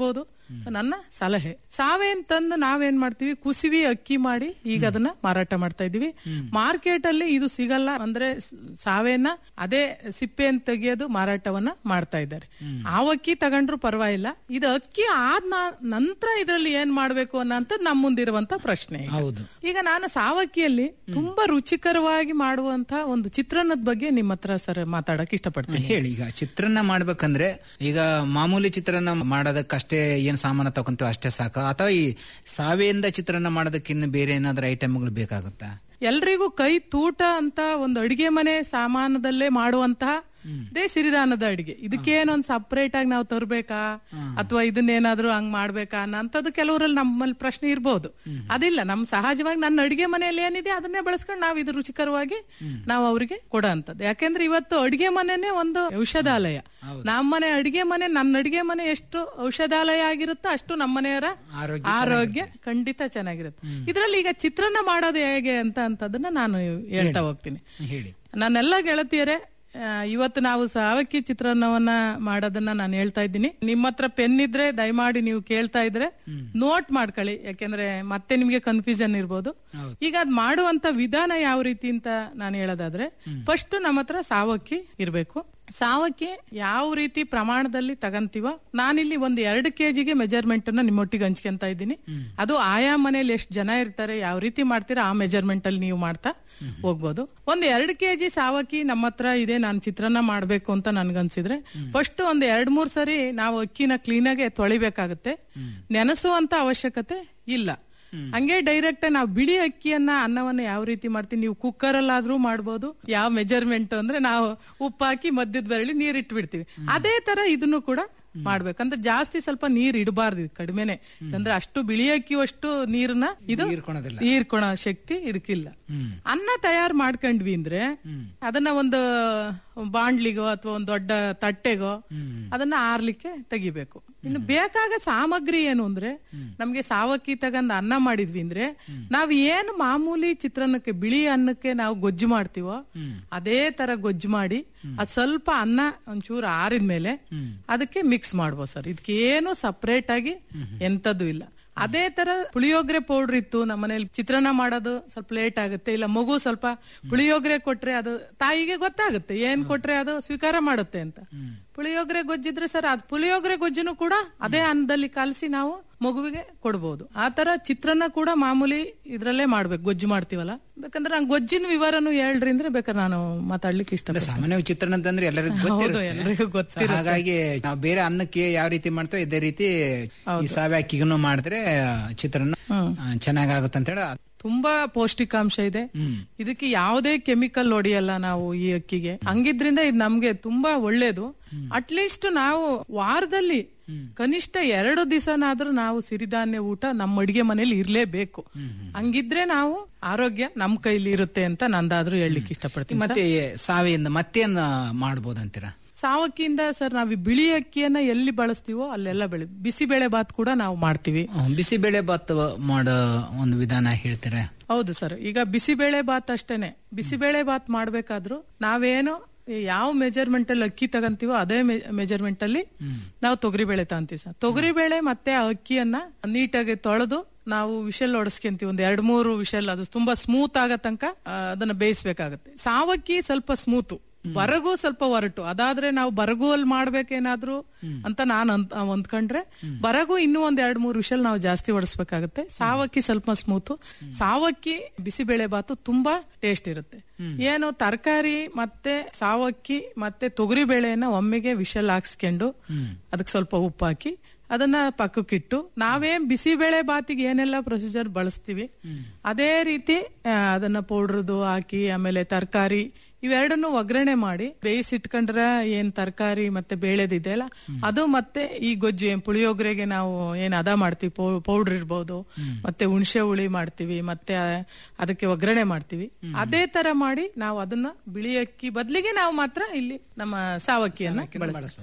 So ನನ್ನ ಸಲಹೆ ಸಾವೇನ್ ತಂದು ನಾವೇನ್ ಮಾಡ್ತೀವಿ ಕುಸಿವಿ ಅಕ್ಕಿ ಮಾಡಿ ಈಗ ಅದನ್ನ ಮಾರಾಟ ಮಾಡ್ತಾ ಇದೀವಿ ಮಾರ್ಕೆಟ್ ಅಲ್ಲಿ ಇದು ಸಿಗಲ್ಲ ಅಂದ್ರೆ ಸ್- ಸಾವೇನ ಅದೇ ಸಿಪ್ಪೆಯನ್ನು ತೆಗೆಯೋದು ಮಾರಾಟವನ್ನ ಮಾಡ್ತಾ ಇದ್ದಾರೆ ಆ ಅಕ್ಕಿ ತಗೊಂಡ್ರು ಪರವಾಗಿಲ್ಲ ಇದು ಅಕ್ಕಿ ಆದ ನಂತರ ಇದರಲ್ಲಿ ಏನ್ ಮಾಡ್ಬೇಕು ಅನ್ನೋಂಥದ್ದು ನಮ್ಮ ಮುಂದಿರುವಂತ ಪ್ರಶ್ನೆ ಈಗ. ಹೌದು. ಈಗ ನಾನು ಸಾವಕ್ಕಿಯಲ್ಲಿ ತುಂಬಾ ರುಚಿಕರವಾಗಿ ಮಾಡುವಂತ ಒಂದು ಚಿತ್ರಾನ್ನದ ಬಗ್ಗೆ ನಿಮ್ಮ ಹತ್ರ ಸರ್ ಮಾತಾಡಕ್ ಇಷ್ಟಪಡ್ತೀನಿ ಹೇಳಿ ಈಗ ಚಿತ್ರಾನ್ನ ಮಾಡ್ಬೇಕಂದ್ರೆ ಈಗ ಮಾಮೂಲಿ ಚಿತ್ರಾನ್ನ ಮಾಡೋದಕ್ಕಷ್ಟೇ ಏನ್ ಸಾಮಾನು ತಗೊಂತೀವಿ ಅಷ್ಟೇ ಸಾಕ ಅಥವಾ ಈ ಸಾವೆಯಿಂದ ಚಿತ್ರಾನ್ನ ಮಾಡೋದಕ್ಕೆ ಇನ್ನು ಬೇರೆ ಏನಾದ್ರೂ ಐಟಮ್ಗಳು ಬೇಕಾಗುತ್ತಾ ಎಲ್ರಿಗೂ ಕೈ ತೂಟ ಅಂತ ಒಂದು ಅಡಿಗೆ ಮನೆ ಸಾಮಾನದಲ್ಲೇ ಮಾಡುವಂತಹ ದೇ ಸಿರಿಧಾನದ ಅಡಿಗೆ ಇದಕ್ಕೇನೊಂದ್ ಸಪರೇಟ್ ಆಗಿ ನಾವು ತರ್ಬೇಕಾ ಅಥವಾ ಇದನ್ನೇನಾದ್ರೂ ಹಂಗ್ ಮಾಡ್ಬೇಕಾ ಅನ್ನೋಂಥದ್ದು ಕೆಲವರಲ್ಲಿ ನಮ್ಮಲ್ಲಿ ಪ್ರಶ್ನೆ ಇರ್ಬೋದು ಅದಿಲ್ಲ ನಮ್ ಸಹಜವಾಗಿ ನನ್ನ ಅಡಿಗೆ ಮನೆಯಲ್ಲಿ ಏನಿದೆ ಅದನ್ನೇ ಬಳಸ್ಕೊಂಡು ನಾವು ಇದು ರುಚಿಕರವಾಗಿ ನಾವು ಅವರಿಗೆ ಕೊಡೋ ಅಂತದ್ದು ಯಾಕೆಂದ್ರೆ ಇವತ್ತು ಅಡಿಗೆ ಮನೆನೇ ಒಂದು ಔಷಧಾಲಯ ನಮ್ಮನೆ ಅಡಿಗೆ ಮನೆ ನನ್ನ ಅಡಿಗೆ ಮನೆ ಎಷ್ಟು ಔಷಧಾಲಯ ಆಗಿರುತ್ತೋ ಅಷ್ಟು ನಮ್ಮನೆಯವರ ಆರೋಗ್ಯ ಖಂಡಿತ ಚೆನ್ನಾಗಿರುತ್ತೆ ಇದ್ರಲ್ಲಿ ಈಗ ಚಿತ್ರಾನ್ನ ಮಾಡೋದು ಹೇಗೆ ಅಂತ ಅಂತದನ್ನ ನಾನು ಹೇಳ್ತಾ ಹೋಗ್ತೀನಿ ಹೇಳಿ ನನ್ನೆಲ್ಲ ಗೆಳತಿಯರೇ ಆ, ಇವತ್ತು ನಾವು ಸಾವಕ್ಕಿ ಚಿತ್ರಾನ್ನವನ್ನ ಮಾಡೋದನ್ನ ನಾನು ಹೇಳ್ತಾ ಇದ್ದೀನಿ ನಿಮ್ಮ ಹತ್ರ ಪೆನ್ ಇದ್ರೆ ದಯಮಾಡಿ ನೀವು ಕೇಳ್ತಾ ಇದ್ರೆ ನೋಟ್ ಮಾಡ್ಕೊಳ್ಳಿ ಯಾಕೆಂದ್ರೆ ಮತ್ತೆ ನಿಮ್ಗೆ ಕನ್ಫ್ಯೂಷನ್ ಇರ್ಬೋದು ಈಗ ಅದ್ ಮಾಡುವಂತ ವಿಧಾನ ಯಾವ ರೀತಿ ಅಂತ ನಾನು ಹೇಳೋದಾದ್ರೆ ಫಸ್ಟ್ ನಮ್ಮ ಹತ್ರ ಸಾವಕ್ಕಿ ಇರ್ಬೇಕು ಸಾವಕ್ಕಿ ಯಾವ ರೀತಿ ಪ್ರಮಾಣದಲ್ಲಿ ತಗಂತೀವ ನಾನಿಲ್ಲಿ ಒಂದು ಎರಡು ಕೆಜಿಗೆ ಮೆಜರ್ಮೆಂಟ್ ಅನ್ನ ನಿಮ್ಮೊಟ್ಟಿಗೆ ಹಂಚ್ಕೊಂತ ಇದ್ದೀನಿ ಅದು ಆಯಾ ಮನೇಲಿ ಎಷ್ಟು ಜನ ಇರ್ತಾರೆ ಯಾವ ರೀತಿ ಮಾಡ್ತೀರಾ ಆ ಮೆಜರ್ಮೆಂಟ್ ಅಲ್ಲಿ ನೀವು ಮಾಡ್ತಾ ಹೋಗ್ಬೋದು ಒಂದ್ ಎರಡು ಕೆಜಿ ಸಾವಕ್ಕಿ ನಮ್ಮ ಹತ್ರ ಇದೆ ನಾನು ಚಿತ್ರಾನ್ನ ಮಾಡ್ಬೇಕು ಅಂತ ನನ್ಗನ್ಸಿದ್ರೆ ಫಸ್ಟ್ ಒಂದ್ ಎರಡ್ ಮೂರ್ ಸರಿ ನಾವು ಅಕ್ಕಿನ ಕ್ಲೀನಾಗೆ ತೊಳಿಬೇಕಾಗುತ್ತೆ ನೆನೆಸುವಂತ ಅವಶ್ಯಕತೆ ಇಲ್ಲ ಹಂಗೆ ಡೈರೆಕ್ಟ್ ನಾವು ಬಿಳಿ ಅಕ್ಕಿಯನ್ನ ಅನ್ನವನ್ನ ಯಾವ ರೀತಿ ಮಾಡ್ತೀವಿ ನೀವು ಕುಕ್ಕರ್ ಅಲ್ಲಾದ್ರೂ ಮಾಡ್ಬೋದು ಯಾವ ಮೆಜರ್ಮೆಂಟ್ ಅಂದ್ರೆ ನಾವು ಉಪ್ಪು ಹಾಕಿ ಮಧ್ಯದ ಬೆರಳಿ ನೀರ್ ಇಟ್ಬಿಡ್ತೀವಿ ಅದೇ ತರ ಇದನ್ನು ಕೂಡ ಮಾಡ್ಬೇಕಂದ್ರೆ ಜಾಸ್ತಿ ಸ್ವಲ್ಪ ನೀರ್ ಇಡಬಾರ್ದು ಇದು ಕಡಿಮೆನೆ ಅಂದ್ರೆ ಅಷ್ಟು ಬಿಳಿ ಅಕ್ಕಿ ಅಷ್ಟು ನೀರ್ನ ಇದು ಹೀರ್ಕೊಳೋ ಶಕ್ತಿ ಇದಕ್ಕಿಲ್ಲ ಅನ್ನ ತಯಾರು ಮಾಡ್ಕೊಂಡ್ವಿ ಅಂದ್ರೆ ಅದನ್ನ ಒಂದು ಬಾಂಡ್ಲಿಗೋ ಅಥವಾ ಒಂದು ದೊಡ್ಡ ತಟ್ಟೆಗೋ ಅದನ್ನ ಆರ್ಲಿಕ್ಕೆ ತೆಗಿಬೇಕು ಇನ್ನು ಬೇಕಾಗ ಸಾಮಗ್ರಿ ಏನು ಅಂದ್ರೆ ನಮ್ಗೆ ಸಾವಕ್ಕಿ ತಗಂದ್ ಅನ್ನ ಮಾಡಿದ್ವಿ ಅಂದ್ರೆ ನಾವ್ ಏನು ಮಾಮೂಲಿ ಚಿತ್ರಾನ್ನಕ್ಕೆ ಬಿಳಿ ಅನ್ನಕ್ಕೆ ನಾವು ಗೊಜ್ಜು ಮಾಡ್ತೀವೋ ಅದೇ ತರ ಗೊಜ್ಜು ಮಾಡಿ ಅದ್ ಸ್ವಲ್ಪ ಅನ್ನ ಒಂಚೂರು ಆರಿದ್ಮೇಲೆ ಅದಕ್ಕೆ ಮಿಕ್ಸ್ ಮಾಡ್ಬೋದು ಸರ್ ಇದಕ್ಕೆ ಏನು ಸಪರೇಟ್ ಆಗಿ ಎಂತದ್ದು ಇಲ್ಲ ಅದೇ ತರ ಪುಳಿಯೋಗರೆ ಪೌಡರ್ ಇತ್ತು ನಮ್ಮ ಮನೇಲಿ ಚಿತ್ರಾನ್ನ ಮಾಡೋದು ಸ್ವಲ್ಪ ಲೇಟ್ ಆಗುತ್ತೆ ಇಲ್ಲ ಮಗು ಸ್ವಲ್ಪ ಪುಳಿಯೋಗರೆ ಕೊಟ್ರೆ ಅದು ತಾಯಿಗೆ ಗೊತ್ತಾಗುತ್ತೆ ಏನ್ ಕೊಟ್ರೆ ಅದು ಸ್ವೀಕಾರ ಮಾಡುತ್ತೆ ಅಂತ ಪುಳಿಯೋಗರೆ ಗೊಜ್ಜಿದ್ರೆ ಸರ್ ಅದ್ ಪುಳಿಯೋಗರೆ ಗೊಜ್ಜುನು ಕೂಡ ಅದೇ ಅನ್ನದಲ್ಲಿ ಕಲಸಿ ನಾವು ಮಗುವಿಗೆ ಕೊಡ್ಬೋದು ಆ ತರ ಚಿತ್ರಾನ್ನ ಕೂಡ ಮಾಮೂಲಿ ಇದ್ರಲ್ಲೇ ಮಾಡ್ಬೇಕು ಗೊಜ್ಜು ಮಾಡ್ತೀವಲ್ಲ ಬೇಕಂದ್ರೆ ನಂಗೆ ಗೊಜ್ಜಿನ ವಿವರನು ಹೇಳ್ರಿ ಅಂದ್ರೆ ಬೇಕಾದ್ರೆ ನಾನು ಮಾತಾಡ್ಲಿಕ್ಕೆ ಇಷ್ಟ ಸಾಮಾನ್ಯವಾಗಿ ಚಿತ್ರಾನ್ನ ಅಂತಂದ್ರೆ ಎಲ್ಲರಿಗೂ ಹೌದು, ಗೊತ್ತಿರುತ್ತೆ. ಎಲ್ರಿಗೂ ಗೊತ್ತಿರುತ್ತೆ. So ಹಾಗಾಗಿ ನಾವು ಬೇರೆ ಅನ್ನಕ್ಕೆ ಯಾವ ರೀತಿ ಮಾಡ್ತೇವೆ ಇದೇ ರೀತಿ ಈ ಸಾವೆ ಅಕ್ಕಿಗೂ ಮಾಡಿದ್ರೆ ಚಿತ್ರಾನ್ನ ಚೆನ್ನಾಗಾಗುತ್ತೆ ಅಂತ ಹೇಳಿ ತುಂಬಾ ಪೌಷ್ಟಿಕಾಂಶ ಇದೆ ಇದಕ್ಕೆ ಯಾವುದೇ ಕೆಮಿಕಲ್ ಹೊಡಿಯಲ್ಲ ನಾವು ಈ ಅಕ್ಕಿಗೆ ಹಂಗಿದ್ರಿಂದ ಇದು ನಮ್ಗೆ ತುಂಬಾ ಒಳ್ಳೇದು ಅಟ್ಲೀಸ್ಟ್ ನಾವು ವಾರದಲ್ಲಿ ಕನಿಷ್ಠ ಎರಡು ದಿವಸನಾದ್ರೂ ನಾವು ಸಿರಿಧಾನ್ಯ ಊಟ ನಮ್ಮ ಅಡಿಗೆ ಮನೇಲಿ ಇರ್ಲೇಬೇಕು ಹಂಗಿದ್ರೆ ನಾವು ಆರೋಗ್ಯ ನಮ್ ಕೈಲಿ ಇರುತ್ತೆ ಅಂತ ನಂದಾದ್ರೂ ಹೇಳಲಿಕ್ಕೆ ಇಷ್ಟಪಡ್ತೀನಿ ಮತ್ತೆ ಸಾವೆಯಿಂದ ಮತ್ತೇನ್ ಮಾಡ್ಬೋದಂತೀರಾ ಸಾವಕ್ಕಿಯಿಂದ ಸರ್ ನಾವು ಈ ಬಿಳಿ ಅಕ್ಕಿಯನ್ನ ಎಲ್ಲಿ ಬಳಸ್ತೀವೋ ಅಲ್ಲೆಲ್ಲ ಬೆಳೆ ಬಿಸಿಬೇಳೆ ಬಾತ್ ಕೂಡ ನಾವು ಮಾಡ್ತೀವಿ ಬಿಸಿಬೇಳೆ ಭಾತ್ ಮಾಡೋ ಒಂದು ವಿಧಾನ ಹೇಳ್ತೀರಾ ಹೌದು ಸರ್ ಈಗ ಬಿಸಿಬೇಳೆ ಬಾತ್ ಅಷ್ಟೇನೆ ಬಿಸಿಬೇಳೆ ಬಾತ್ ಮಾಡ್ಬೇಕಾದ್ರೂ ನಾವೇನು ಯಾವ ಮೆಜರ್ಮೆಂಟ್ ಅಲ್ಲಿ ಅಕ್ಕಿ ತಗಂತೀವೋ ಅದೇ ಮೆಜರ್ಮೆಂಟ್ ಅಲ್ಲಿ ನಾವು ತೊಗರಿಬೇಳೆ ತಗೊಂತೀವಿ ಸರ್ ತೊಗರಿಬೇಳೆ ಮತ್ತೆ ಆ ಅಕ್ಕಿಯನ್ನ ನೀಟಾಗಿ ತೊಳೆದು ನಾವು ವಿಷಲ್ ಹೊಡಸ್ಕೊಂತೀವಿ ಒಂದ್ ಎರಡ್ ಮೂರು ವಿಷಲ್ ಅದು ತುಂಬಾ ಸ್ಮೂತ್ ಆಗೋ ತನಕ ಆ, ಅದನ್ನ ಬೇಯಿಸ್ಬೇಕಾಗತ್ತೆ ಸಾವಕ್ಕಿ ಸ್ವಲ್ಪ ಸ್ಮೂತು ಬರಗು ಸ್ವಲ್ಪ ಹೊರಟು ಅದಾದ್ರೆ ನಾವು ಬರಗು ಅಲ್ಲಿ ಮಾಡ್ಬೇಕೇನಾದ್ರೂ ಅಂತ ನಾನು ಅಂದ್ಕೊಂಡ್ರೆ ಬರಗು ಇನ್ನೂ ಒಂದ್ ಎರಡ್ ಮೂರು ವಿಷಲ್ ನಾವು ಜಾಸ್ತಿ ಹೊಡಿಸ್ಬೇಕಾಗತ್ತೆ ಸಾವಕ್ಕಿ ಸ್ವಲ್ಪ ಸ್ಮೂತು ಸಾವಕ್ಕಿ ಬಿಸಿಬೇಳೆ ಬಾತು ತುಂಬಾ ಟೇಸ್ಟ್ ಇರುತ್ತೆ ಏನು ತರಕಾರಿ ಮತ್ತೆ ಸಾವಕ್ಕಿ ಮತ್ತೆ ತೊಗರಿ ಬೇಳೆಯನ್ನ ಒಮ್ಮೆಗೆ ವಿಷಲ್ ಹಾಕ್ಸ್ಕೊಂಡು ಅದಕ್ಕೆ ಸ್ವಲ್ಪ ಉಪ್ಪು ಹಾಕಿ ಅದನ್ನ ಪಕ್ಕಕ್ಕಿಟ್ಟು ನಾವೇನ್ ಬಿಸಿಬೇಳೆ ಬಾತಿಗೆ ಏನೆಲ್ಲ ಪ್ರೊಸೀಜರ್ ಬಳಸ್ತೀವಿ ಅದೇ ರೀತಿ ಆ, ಅದನ್ನ ಪೌಡ್ರದು ಹಾಕಿ ಆಮೇಲೆ ತರಕಾರಿ ಇವೆರಡನ್ನು ಒಗ್ಗರಣೆ ಮಾಡಿ ಬೇಯಿಸಿಟ್ಕೊಂಡ್ರ ಏನ್ ತರಕಾರಿ ಮತ್ತೆ ಬೇಳೆದಿದೆಯಲ್ಲ ಅದು ಮತ್ತೆ ಈ ಗೊಜ್ಜು ಏನ್ ಪುಳಿಯೋಗರೆಗೆ ನಾವು ಏನ್ ಅದ ಮಾಡ್ತೀವಿ ಪೌಡರ್ ಇರ್ಬೋದು ಮತ್ತೆ ಹುಣಸೆ ಹುಳಿ ಮಾಡ್ತೀವಿ ಮತ್ತೆ ಆ, ಅದಕ್ಕೆ ಒಗ್ಗರಣೆ ಮಾಡ್ತೀವಿ ಅದೇ ತರ ಮಾಡಿ ನಾವು ಅದನ್ನ ಬಿಳಿ ಅಕ್ಕಿ ಬದಲಿಗೆ ನಾವು ಮಾತ್ರ ಇಲ್ಲಿ ನಮ್ಮ ಸಾವಕ್ಕಿಯನ್ನ ಬಳಸ್ತೀವಿ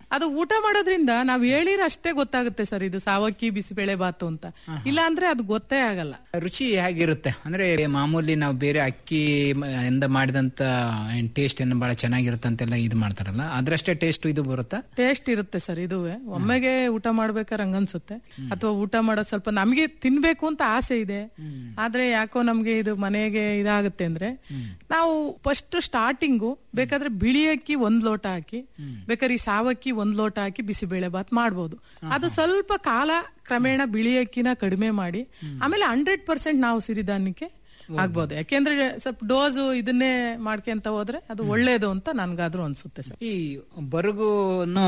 ಅದು ಊಟ ಮಾಡೋದ್ರಿಂದ ನಾವ್ ಹೇಳಿರ ಅಷ್ಟೇ ಗೊತ್ತಾಗುತ್ತೆ ಸರ್ ಇದು ಸಾವಕ್ಕಿ ಬಿಸಿಬೇಳೆ ಬಾತು ಅಂತ ಇಲ್ಲ ಅಂದ್ರೆ ಅದು ಗೊತ್ತೇ ಆಗಲ್ಲ ರುಚಿ ಹೇಗಿರುತ್ತೆ ಅಂದ್ರೆ ಮಾಮೂಲಿ ನಾವು ಬೇರೆ ಅಕ್ಕಿ ಮ- ಇಂದ ಮಾಡಿದಂತ ಟೇಸ್ಟ್ ಏನು ಬಹಳ ಚೆನ್ನಾಗಿರುತ್ತೆ ಅಂತೆಲ್ಲ ಇದು ಮಾಡ್ತಾರಲ್ಲ ಅದ್ರಷ್ಟೇ ಟೇಸ್ಟ್ ಇದು ಬರುತ್ತಾ ಟೇಸ್ಟ್ ಇರುತ್ತೆ ಸರ್ ಇದುವೆ ಒಮ್ಮೆಗೆ ಊಟ ಮಾಡ್ಬೇಕಾದ್ರೆ ಹಂಗನ್ಸುತ್ತೆ ಅಥವಾ ಊಟ ಮಾಡೋದ್ ಸ್ವಲ್ಪ ನಮ್ಗೆ ತಿನ್ಬೇಕು ಅಂತ ಆಸೆ ಇದೆ ಆದ್ರೆ ಯಾಕೋ ನಮ್ಗೆ ಇದು ಮನೆಗೆ ಇದಾಗುತ್ತೆ ಅಂದ್ರೆ ನಾವು ಫಸ್ಟ್ ಸ್ಟಾರ್ಟಿಂಗು ಬೇಕಾದ್ರೆ ಬಿಳಿ ಅಕ್ಕಿ ಒಂದ್ ಲೋಟ ಹಾಕಿ ಬೇಕಾದ್ರೆ ಈ ಸಾವಕ್ಕಿ ಒಂದ್ ಲೋಟ ಹಾಕಿ ಬಿಸಿಬೇಳೆ ಬಾತ್ ಮಾಡ್ಬೋದು ಅದು ಸ್ವಲ್ಪ ಕಾಲ ಕ್ರಮೇಣ ಬಿಳಿ ಅಕ್ಕಿನ ಕಡಿಮೆ ಮಾಡಿ ಆಮೇಲೆ ಹಂಡ್ರೆಡ್ ಪರ್ಸೆಂಟ್ ನಾವು ಸಿರಿಧಾನ್ಯಕ್ಕೆ ಆಗ್ಬೋದು ಯಾಕೆಂದ್ರೆ ಸ್ವಲ್ಪ ಡೋಸು ಇದನ್ನೇ ಮಾಡ್ಕೊಂತ ಹೋದ್ರೆ ಅದು ಒಳ್ಳೇದು ಅಂತ ನನ್ಗಾದ್ರೂ ಅನ್ಸುತ್ತೆ ಸರ್ ಈ ಬರಗುನು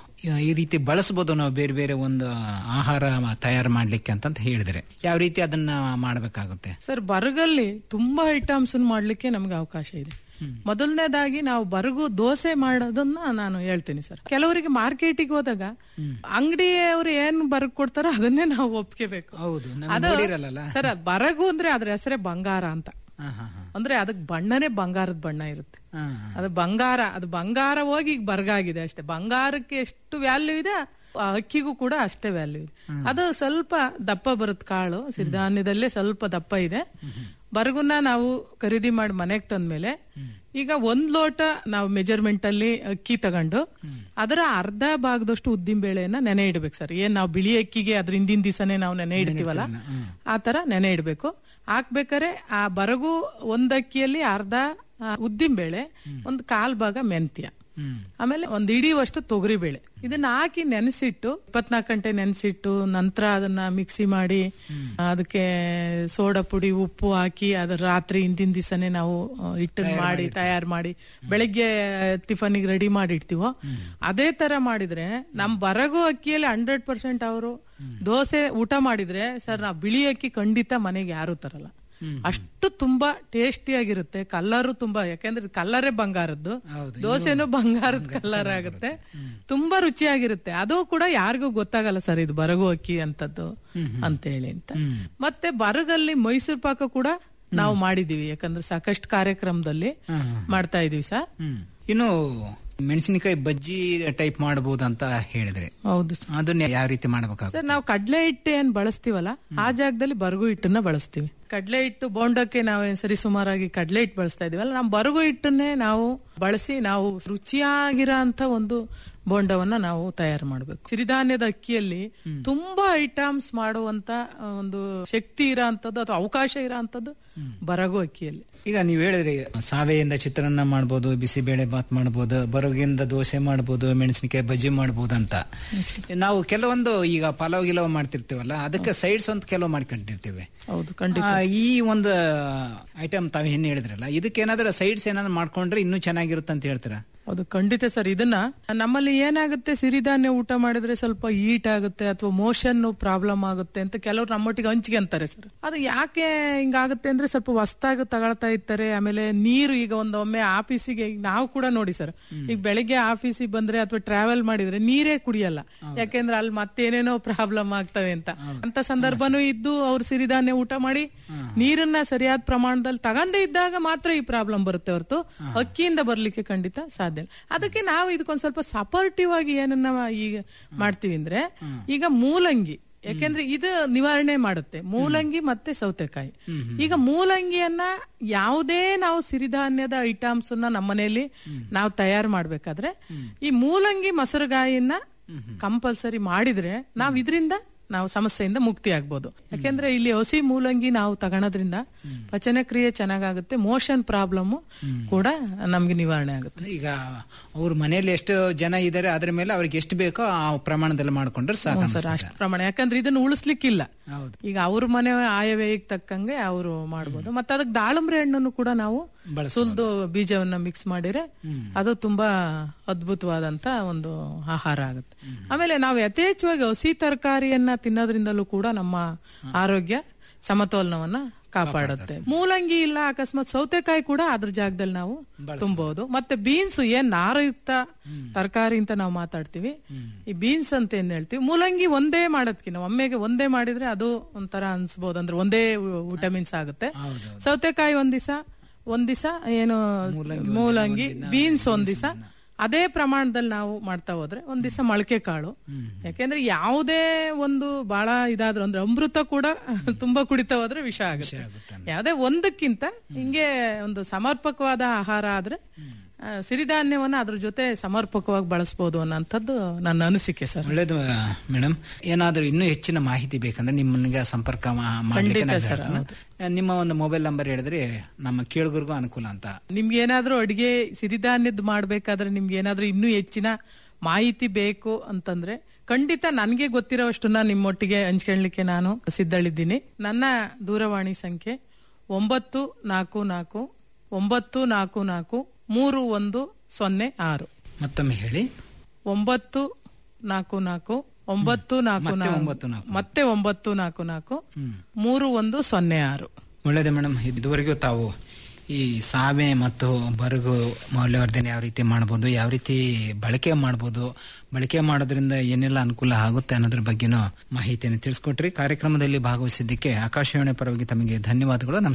ಈ ರೀತಿ ಬಳಸಬಹುದು ನಾವು ಬೇರೆ ಬೇರೆ ಒಂದು ಆಹಾರ ತಯಾರು ಮಾಡ್ಲಿಕ್ಕೆ ಅಂತ ಹೇಳಿದ್ರೆ ಯಾವ ರೀತಿ ಅದನ್ನ ಮಾಡಬೇಕಾಗುತ್ತೆ ಸರ್ ಬರಗಲ್ಲಿ ತುಂಬಾ ಐಟಮ್ಸ್ ಮಾಡ್ಲಿಕ್ಕೆ ನಮ್ಗೆ ಅವಕಾಶ ಇದೆ ಮೊದಲನೇದಾಗಿ ನಾವು ಬರಗು ದೋಸೆ ಮಾಡೋದನ್ನ ನಾನು ಹೇಳ್ತೀನಿ ಸರ್ ಕೆಲವರಿಗೆ ಮಾರ್ಕೆಟಿಗೆ ಹೋದಾಗ ಅಂಗಡಿಯವರು ಏನ್ ಬರಗ್ ಕೊಡ್ತಾರೋ ಅದನ್ನೇ ನಾವು ಒಪ್ಕೋಬೇಕು ಹೌದು ಅದು ನೋಡಿರಲ್ಲ ಸರ್ ಬರಗು ಅಂದ್ರೆ ಅದ್ರ ಹೆಸರೇ ಬಂಗಾರ ಅಂತ ಅಂದ್ರೆ ಅದಕ್ ಬಣ್ಣನೇ ಬಂಗಾರದ ಬಣ್ಣ ಇರುತ್ತೆ ಅದು ಬಂಗಾರ ಅದು ಬಂಗಾರ ಹೋಗಿ ಈಗ ಬರ್ಗಾಗಿದೆ ಅಷ್ಟೇ ಬಂಗಾರಕ್ಕೆ ಎಷ್ಟು ವ್ಯಾಲ್ಯೂ ಇದೆ ಆ ಅಕ್ಕಿಗೂ ಕೂಡ ಅಷ್ಟೇ ವ್ಯಾಲ್ಯೂ ಇದೆ ಅದು ಸ್ವಲ್ಪ ದಪ್ಪ ಬರುತ್ತೆ ಕಾಳು ಸಿರಿಧಾನ್ಯದಲ್ಲೇ ಸ್ವಲ್ಪ ದಪ್ಪ ಇದೆ ಬರಗುನ್ನ ನಾವು ಖರೀದಿ ಮಾಡಿ ಮನೆಗೆ ತಂದ್ಮೇಲೆ ಈಗ ಒಂದ್ ಲೋಟ ನಾವು ಮೆಜರ್ಮೆಂಟ್ ಅಲ್ಲಿ ಅಕ್ಕಿ ತಗೊಂಡು ಅದರ ಅರ್ಧ ಭಾಗದಷ್ಟು ಉದ್ದಿನ ಬೇಳೆಯನ್ನ ನೆನೆ ಇಡ್ಬೇಕು ಸರ್ ಏನ್ ನಾವು ಬಿಳಿ ಅಕ್ಕಿಗೆ ಅದ್ರ ಹಿಂದಿನ ದಿವಸನೇ ನಾವು ನೆನೆ ಇಡ್ತೀವಲ್ಲ ಆ ತರ ನೆನೆ ಇಡ್ಬೇಕು ಹಾಕ್ಬೇಕಾರೆ ಆ ಬರಗು ಒಂದ್ ಅಕ್ಕಿಯಲ್ಲಿ ಅರ್ಧ ಉದ್ದಿನ ಬೇಳೆ ಒಂದ್ ಕಾಲ್ ಭಾಗ ಮೆಂತ್ಯ ಆಮೇಲೆ ಒಂದ್ ಇಡೀವಷ್ಟು ತೊಗರಿ ಬೇಳೆ ಇದನ್ನ ಹಾಕಿ ನೆನೆಸಿಟ್ಟು ಇಪ್ಪತ್ನಾಲ್ಕು ಗಂಟೆ ನೆನೆಸಿಟ್ಟು ನಂತರ ಅದನ್ನ ಮಿಕ್ಸಿ ಮಾಡಿ ಅದಕ್ಕೆ ಸೋಡಾ ಪುಡಿ ಉಪ್ಪು ಹಾಕಿ ಅದ್ರ ರಾತ್ರಿ ಹಿಂದಿನ ದಿವಸನೇ ನಾವು ಹಿಟ್ಟನ್ನ ಮಾಡಿ ತಯಾರು ಮಾಡಿ ಬೆಳಗ್ಗೆ ಟಿಫನಿಗೆ ರೆಡಿ ಮಾಡಿ ಇಡ್ತೀವೋ ಅದೇ ತರ ಮಾಡಿದ್ರೆ ನಮ್ ಬರಗು ಅಕ್ಕಿಯಲ್ಲಿ ಹಂಡ್ರೆಡ್ ಪರ್ಸೆಂಟ್ ಅವರು ದೋಸೆ ಊಟ ಮಾಡಿದ್ರೆ ಸರ್ ನಾವು ಬಿಳಿ ಅಕ್ಕಿ ಖಂಡಿತ ಮನೆಗೆ ಯಾರು ತರಲ್ಲ ಅಷ್ಟು ತುಂಬಾ ಟೇಸ್ಟಿ ಆಗಿರುತ್ತೆ ಕಲ್ಲರು ತುಂಬಾ ಯಾಕಂದ್ರೆ ಕಲ್ಲರೇ ಬಂಗಾರದ್ದು ದೋಸೆನೂ ಬಂಗಾರದ ಕಲ್ಲರ್ ಆಗುತ್ತೆ ತುಂಬಾ ರುಚಿಯಾಗಿರುತ್ತೆ ಅದು ಕೂಡ ಯಾರಿಗೂ ಗೊತ್ತಾಗಲ್ಲ ಸರ್ ಇದು ಬರಗು ಅಕ್ಕಿ ಅಂತದ್ದು ಅಂತ ಹೇಳಿ ಅಂತ ಮತ್ತೆ ಬರಗಲ್ಲಿ ಮೈಸೂರು ಪಾಕ ಕೂಡ ನಾವು ಮಾಡಿದೀವಿ ಯಾಕಂದ್ರೆ ಸಾಕಷ್ಟು ಕಾರ್ಯಕ್ರಮದಲ್ಲಿ ಮಾಡ್ತಾ ಇದೀವಿ ಸರ್ ಇನ್ನು ಮೆಣಸಿನಕಾಯಿ ಬಜ್ಜಿ ಟೈಪ್ ಮಾಡಬಹುದು ಅಂತ ಹೇಳಿದ್ರೆ ಹೌದು ಅದನ್ನ ಯಾವ ರೀತಿ ಮಾಡಬೇಕಾಗುತ್ತೆ ಸರ್ ನಾವು ಕಡ್ಲೆ ಹಿಟ್ಟು ಏನ್ ಬಳಸ್ತೀವಲ್ಲ ಆ ಜಾಗದಲ್ಲಿ ಬರಗು ಹಿಟ್ಟನ್ನ ಬಳಸ್ತೀವಿ ಕಡ್ಲೆ ಹಿಟ್ಟು ಬೋಂಡಕ್ಕೆ ನಾವು ಸರಿ ಸುಮಾರಾಗಿ ಕಡ್ಲೆ ಹಿಟ್ಟು ಬಳಸ್ತಾ ಇದೀವಲ್ಲ ನಾವು ಬರಗು ಹಿಟ್ಟನ್ನೇ ನಾವು ಬಳಸಿ ನಾವು ರುಚಿಯಾಗಿರೋ ಅಂತ ಒಂದು ಬೋಂಡವನ್ನ ನಾವು ತಯಾರು ಮಾಡಬೇಕು ಸಿರಿಧಾನ್ಯದ ಅಕ್ಕಿಯಲ್ಲಿ ತುಂಬಾ ಐಟಮ್ಸ್ ಮಾಡುವಂತ ಒಂದು ಶಕ್ತಿ ಇರೋ ಅಂತದ್ದು ಅಥವಾ ಅವಕಾಶ ಇರೋ ಅಂತದ್ದು ಬರಗು ಅಕ್ಕಿಯಲ್ಲಿ ಈಗ ನೀವು ಹೇಳಿದ್ರಿ ಸಾವೆಯಿಂದ ಚಿತ್ರಾನ್ನ ಮಾಡ್ಬೋದು ಬಿಸಿಬೇಳೆ ಬಾತ್ ಮಾಡ್ಬೋದು ಬರಗಿಂದ ದೋಸೆ ಮಾಡ್ಬೋದು ಮೆಣಸಿನಕಾಯಿ ಬಜ್ಜಿ ಮಾಡ್ಬೋದು ಅಂತ ನಾವು ಕೆಲವೊಂದು ಈಗ ಪಲಾವ್ ಗಿಲಾವ್ ಮಾಡ್ತಿರ್ತೀವಲ್ಲ ಅದಕ್ಕೆ ಸೈಡ್ಸ್ ಅಂತ ಕೆಲವು ಮಾಡ್ಕೊಂಡಿರ್ತೀವಿ ಹೌದು ಖಂಡಿತ ಆ, ಈ ಒಂದು ಐಟಮ್ ತಾವು ಏನ್ ಹೇಳಿದ್ರಲ್ಲ ಇದಕ್ಕೆ ಏನಾದ್ರೂ ಸೈಡ್ಸ್ ಏನಾದ್ರು ಮಾಡ್ಕೊಂಡ್ರೆ ಇನ್ನೂ ಚೆನ್ನಾಗಿರುತ್ತೆ ಅಂತ ಹೇಳ್ತೀರಾ ಹೌದು ಖಂಡಿತ ಸರ್ ಇದನ್ನ ನಮ್ಮಲ್ಲಿ ಏನಾಗುತ್ತೆ ಸಿರಿಧಾನ್ಯ ಊಟ ಮಾಡಿದ್ರೆ ಸ್ವಲ್ಪ ಈಟ್ ಆಗುತ್ತೆ ಅಥವಾ ಮೋಷನ್ ಪ್ರಾಬ್ಲಮ್ ಆಗುತ್ತೆ ಅಂತ ಕೆಲವರು ನಮ್ಮೊಟ್ಟಿಗೆ ಹಂಚಿಗೆ ಅಂತಾರೆ ಸರ್ ಅದು ಯಾಕೆ ಹಿಂಗಾಗುತ್ತೆ ಅಂದ್ರೆ ಸ್ವಲ್ಪ ಹೊಸ್ದಾಗಿ ತಗೊಳ್ತಾ ಇರ್ತಾರೆ ಆಮೇಲೆ ನೀರು ಈಗ ಒಂದು ಒಮ್ಮೆ ಆಫೀಸಿಗೆ ಈಗ ನಾವು ಕೂಡ ನೋಡಿ ಸರ್ ಈಗ ಬೆಳಿಗ್ಗೆ ಆಫೀಸಿಗೆ ಬಂದ್ರೆ ಅಥವಾ ಟ್ರಾವೆಲ್ ಮಾಡಿದ್ರೆ ನೀರೇ ಕುಡಿಯಲ್ಲ ಯಾಕೆಂದ್ರೆ ಅಲ್ಲಿ ಮತ್ತೇನೇನೋ ಪ್ರಾಬ್ಲಮ್ ಆಗ್ತವೆ ಅಂತ ಅಂತ ಸಂದರ್ಭನೂ ಇದ್ದು ಅವ್ರು ಸಿರಿಧಾನ್ಯ ಊಟ ಮಾಡಿ ನೀರನ್ನ ಸರಿಯಾದ ಪ್ರಮಾಣದಲ್ಲಿ ತಗಂದೇ ಇದ್ದಾಗ ಮಾತ್ರ ಈ ಪ್ರಾಬ್ಲಮ್ ಬರುತ್ತೆ ಹೊರತು ಅಕ್ಕಿಯಿಂದ ಬರ್ಲಿಕ್ಕೆ ಖಂಡಿತ ಸಾಧ್ಯ ಇಲ್ಲ ಅದಕ್ಕೆ ನಾವು ಇದಕ್ಕೊಂದ್ ಸ್ವಲ್ಪ ಸಪೋರ್ಟಿವ್ ಆಗಿ ಏನನ್ನ ಈಗ ಮಾಡ್ತೀವಿ ಅಂದ್ರೆ ಈಗ ಮೂಲಂಗಿ ಯಾಕೆಂದ್ರೆ ಇದು ನಿವಾರಣೆ ಮಾಡುತ್ತೆ ಮೂಲಂಗಿ ಮತ್ತೆ ಸೌತೆಕಾಯಿ ಈಗ ಮೂಲಂಗಿಯನ್ನ ಯಾವುದೇ ನಾವು ಸಿರಿಧಾನ್ಯದ ಐಟಮ್ಸ್ ನಮ್ಮ ಮನೆಯಲ್ಲಿ ನಾವು ತಯಾರು ಮಾಡ್ಬೇಕಾದ್ರೆ ಈ ಮೂಲಂಗಿ ಮೊಸರುಗಾಯಿನ ಕಂಪಲ್ಸರಿ ಮಾಡಿದ್ರೆ ನಾವ್ ಇದರಿಂದ ನಾವು ಸಮಸ್ಯೆಯಿಂದ ಮುಕ್ತಿ ಆಗ್ಬೋದು ಯಾಕೆಂದ್ರೆ ಇಲ್ಲಿ ಹಸಿ ಮೂಲಂಗಿ ನಾವು ತಗೊಳೋದ್ರಿಂದ ಪಚನ ಕ್ರಿಯೆ ಚೆನ್ನಾಗಾಗುತ್ತೆ ಮೋಷನ್ ಪ್ರಾಬ್ಲಮ್ ಕೂಡ ನಮ್ಗೆ ನಿವಾರಣೆ ಆಗುತ್ತೆ ಈಗ ಅವ್ರ ಮನೆಯಲ್ಲಿ ಎಷ್ಟು ಜನ ಇದ್ದಾರೆ ಅದ್ರ ಮೇಲೆ ಅವ್ರಿಗೆ ಎಷ್ಟು ಬೇಕೋ ಆ ಪ್ರಮಾಣದಲ್ಲಿ ಮಾಡ್ಕೊಂಡ್ರೆ ಸಾಕು ಹ್ಮ್ ಸರ್ ಅಷ್ಟು ಪ್ರಮಾಣ ಯಾಕಂದ್ರೆ ಇದನ್ನ ಉಳಿಸ್ಲಿಕ್ಕಿಲ್ಲ ಈಗ ಅವ್ರ ಮನೆ ಆಯವ್ಯಯಕ್ಕೆ ತಕ್ಕಂಗೆ ಅವರು ಮಾಡ್ಬೋದು ಮತ್ತೆ ಅದಕ್ಕೆ ದಾಳಂಬ್ರೆ ಹಣ್ಣನ್ನು ಕೂಡ ನಾವು ಸುಲ್ದು ಬೀಜವನ್ನ ಮಿಕ್ಸ್ ಮಾಡಿದ್ರೆ ಅದು ತುಂಬಾ ಅದ್ಭುತವಾದಂತ ಒಂದು ಆಹಾರ ಆಗುತ್ತೆ ಆಮೇಲೆ ನಾವು ಯಥೇಚ್ಛವಾಗಿ ಹಸಿ ತರಕಾರಿಯನ್ನ ತಿನ್ನೋದ್ರಿಂದಲೂ ಕೂಡ ನಮ್ಮ ಆರೋಗ್ಯ ಸಮತೋಲನವನ್ನ ಕಾಪಾಡುತ್ತೆ ಮೂಲಂಗಿ ಇಲ್ಲ ಅಕಸ್ಮಾತ್ ಸೌತೆಕಾಯಿ ಕೂಡ ಅದ್ರ ಜಾಗದಲ್ಲಿ ನಾವು ತುಂಬಬಹುದು ಮತ್ತೆ ಬೀನ್ಸ್ ಏನ್ ನಾರಯುಕ್ತ ತರಕಾರಿ ಅಂತ ನಾವು ಮಾತಾಡ್ತೀವಿ ಈ ಬೀನ್ಸ್ ಅಂತ ಏನ್ ಹೇಳ್ತೀವಿ ಮೂಲಂಗಿ ಒಂದೇ ಮಾಡೋದ್ಕಿನ್ನ ಒಮ್ಮೆಗೆ ಒಂದೇ ಮಾಡಿದ್ರೆ ಅದು ಒಂಥರ ಅನ್ಸ್ಬೋದು ಅಂದ್ರೆ ಒಂದೇ ವಿಟಮಿನ್ಸ್ ಆಗುತ್ತೆ ಸೌತೆಕಾಯಿ ಒಂದ್ ದಿವಸ ಒಂದ್ ದಿವಸ ಏನು ಮೂಲಂಗಿ ಬೀನ್ಸ್ ಒಂದ್ ದಿವಸ ಅದೇ ಪ್ರಮಾಣದಲ್ಲಿ ನಾವು ಮಾಡ್ತಾ ಹೋದ್ರೆ ಒಂದ್ ದಿವಸ ಮೊಳಕೆ ಕಾಳು ಯಾಕೆಂದ್ರೆ ಯಾವುದೇ ಒಂದು ಬಹಳ ಇದಾದ್ರು ಅಂದ್ರೆ ಅಮೃತ ಕೂಡ ತುಂಬಾ ಕುಡಿತಾ ಹೋದ್ರೆ ವಿಷ ಆಗುತ್ತೆ ಯಾವುದೇ ಒಂದಕ್ಕಿಂತ ಹಿಂಗೆ ಒಂದು ಸಮರ್ಪಕವಾದ ಆಹಾರ ಆದ್ರೆ ಆ, ಸಿರಿಧಾನ್ಯವನ್ನ ಅದ್ರ ಜೊತೆ ಸಮರ್ಪಕವಾಗಿ ಬಳಸಬಹುದು ಅನ್ನೋಂಥದ್ದು ನನ್ನ ಅನಿಸಿಕೆ ಸರ್ ಒಳ್ಳೇದು ಮೇಡಮ್ ಏನಾದ್ರೂ ಇನ್ನೂ ಹೆಚ್ಚಿನ ಮಾಹಿತಿ ಬೇಕಂದ್ರೆ ನಿಮ್ಮನಿಗೆ ಸಂಪರ್ಕ ಮಾ- ಮಾಡ್ಲಿಕ್ಕೆ ಖಂಡಿತ ನಾನು ಸರ್, ಹೇಳ್ತೀನಿ. ನಿಮ್ಮ ಒಂದು ಮೊಬೈಲ್ ನಂಬರ್ ಹೇಳಿದ್ರೆ ನಮ್ಮ ಕೇಳುಗರಿಗೂ ಅನುಕೂಲ ಅಂತ ನಿಮ್ಗೆ ಏನಾದ್ರೂ ಅಡಿಗೆ ಸಿರಿಧಾನ್ಯದ ಮಾಡ್ಬೇಕಾದ್ರೆ ನಿಮ್ಗೆ ಏನಾದ್ರೂ ಇನ್ನೂ ಹೆಚ್ಚಿನ ಮಾಹಿತಿ ಬೇಕು ಅಂತಂದ್ರೆ ಖಂಡಿತ ನನಗೆ ಗೊತ್ತಿರೋವಷ್ಟನ್ನ ನಿಮ್ಮೊಟ್ಟಿಗೆ ಹಂಚ್ಕೊಳ್ಳಿಕ್ಕೆ ನಾನು ಸಿದ್ಧಳಿದ್ದೀನಿ ನನ್ನ ದೂರವಾಣಿ ಸಂಖ್ಯೆ ಒಂಬತ್ತು ನಾಲ್ಕು ನಾಲ್ಕು ಒಂಬತ್ತು ನಾಲ್ಕು ನಾಲ್ಕು ಮೂರು ಒಂದು ಸೊನ್ನೆ ಆರು ಮತ್ತೊಮ್ಮೆ ಹೇಳಿ ಒಂಬತ್ತು ನಾಲ್ಕು ನಾಲ್ಕು ಒಂಬತ್ತು ನಾಲ್ಕು ಮತ್ತೆ ನಾಲ್ಕು ಒಂಬತ್ತು ನಾಲ್ಕು. ಮತ್ತೆ ಒಂಬತ್ತು ನಾಲ್ಕು ನಾಲ್ಕು ಮೂರು ಒಂದು ಸೊನ್ನೆ ಆರು ಒಳ್ಳೇದು ಮೇಡಮ್ ಇದುವರೆಗೂ ತಾವು ಈ ಸಾವೆ ಮತ್ತು ಬರಗು ಮೌಲ್ಯವರ್ಧನೆ ಯಾವ ರೀತಿ ಮಾಡ್ಬೋದು ಯಾವ ರೀತಿ ಬಳಕೆ ಮಾಡ್ಬೋದು ಬಳಕೆ ಮಾಡೋದ್ರಿಂದ ಏನೆಲ್ಲ ಅನುಕೂಲ ಆಗುತ್ತೆ ಅನ್ನೋದ್ರ ಬಗ್ಗೆನೂ ಮಾಹಿತಿಯನ್ನು ತಿಳಿಸ್ಕೊಟ್ರಿ ಕಾರ್ಯಕ್ರಮದಲ್ಲಿ ಭಾಗವಹಿಸಿದ್ದಕ್ಕೆ ಆಕಾಶವಾಣಿ ಪರವಾಗಿ ತಮಗೆ ಧನ್ಯವಾದಗಳು ನಮಸ್ಕಾರ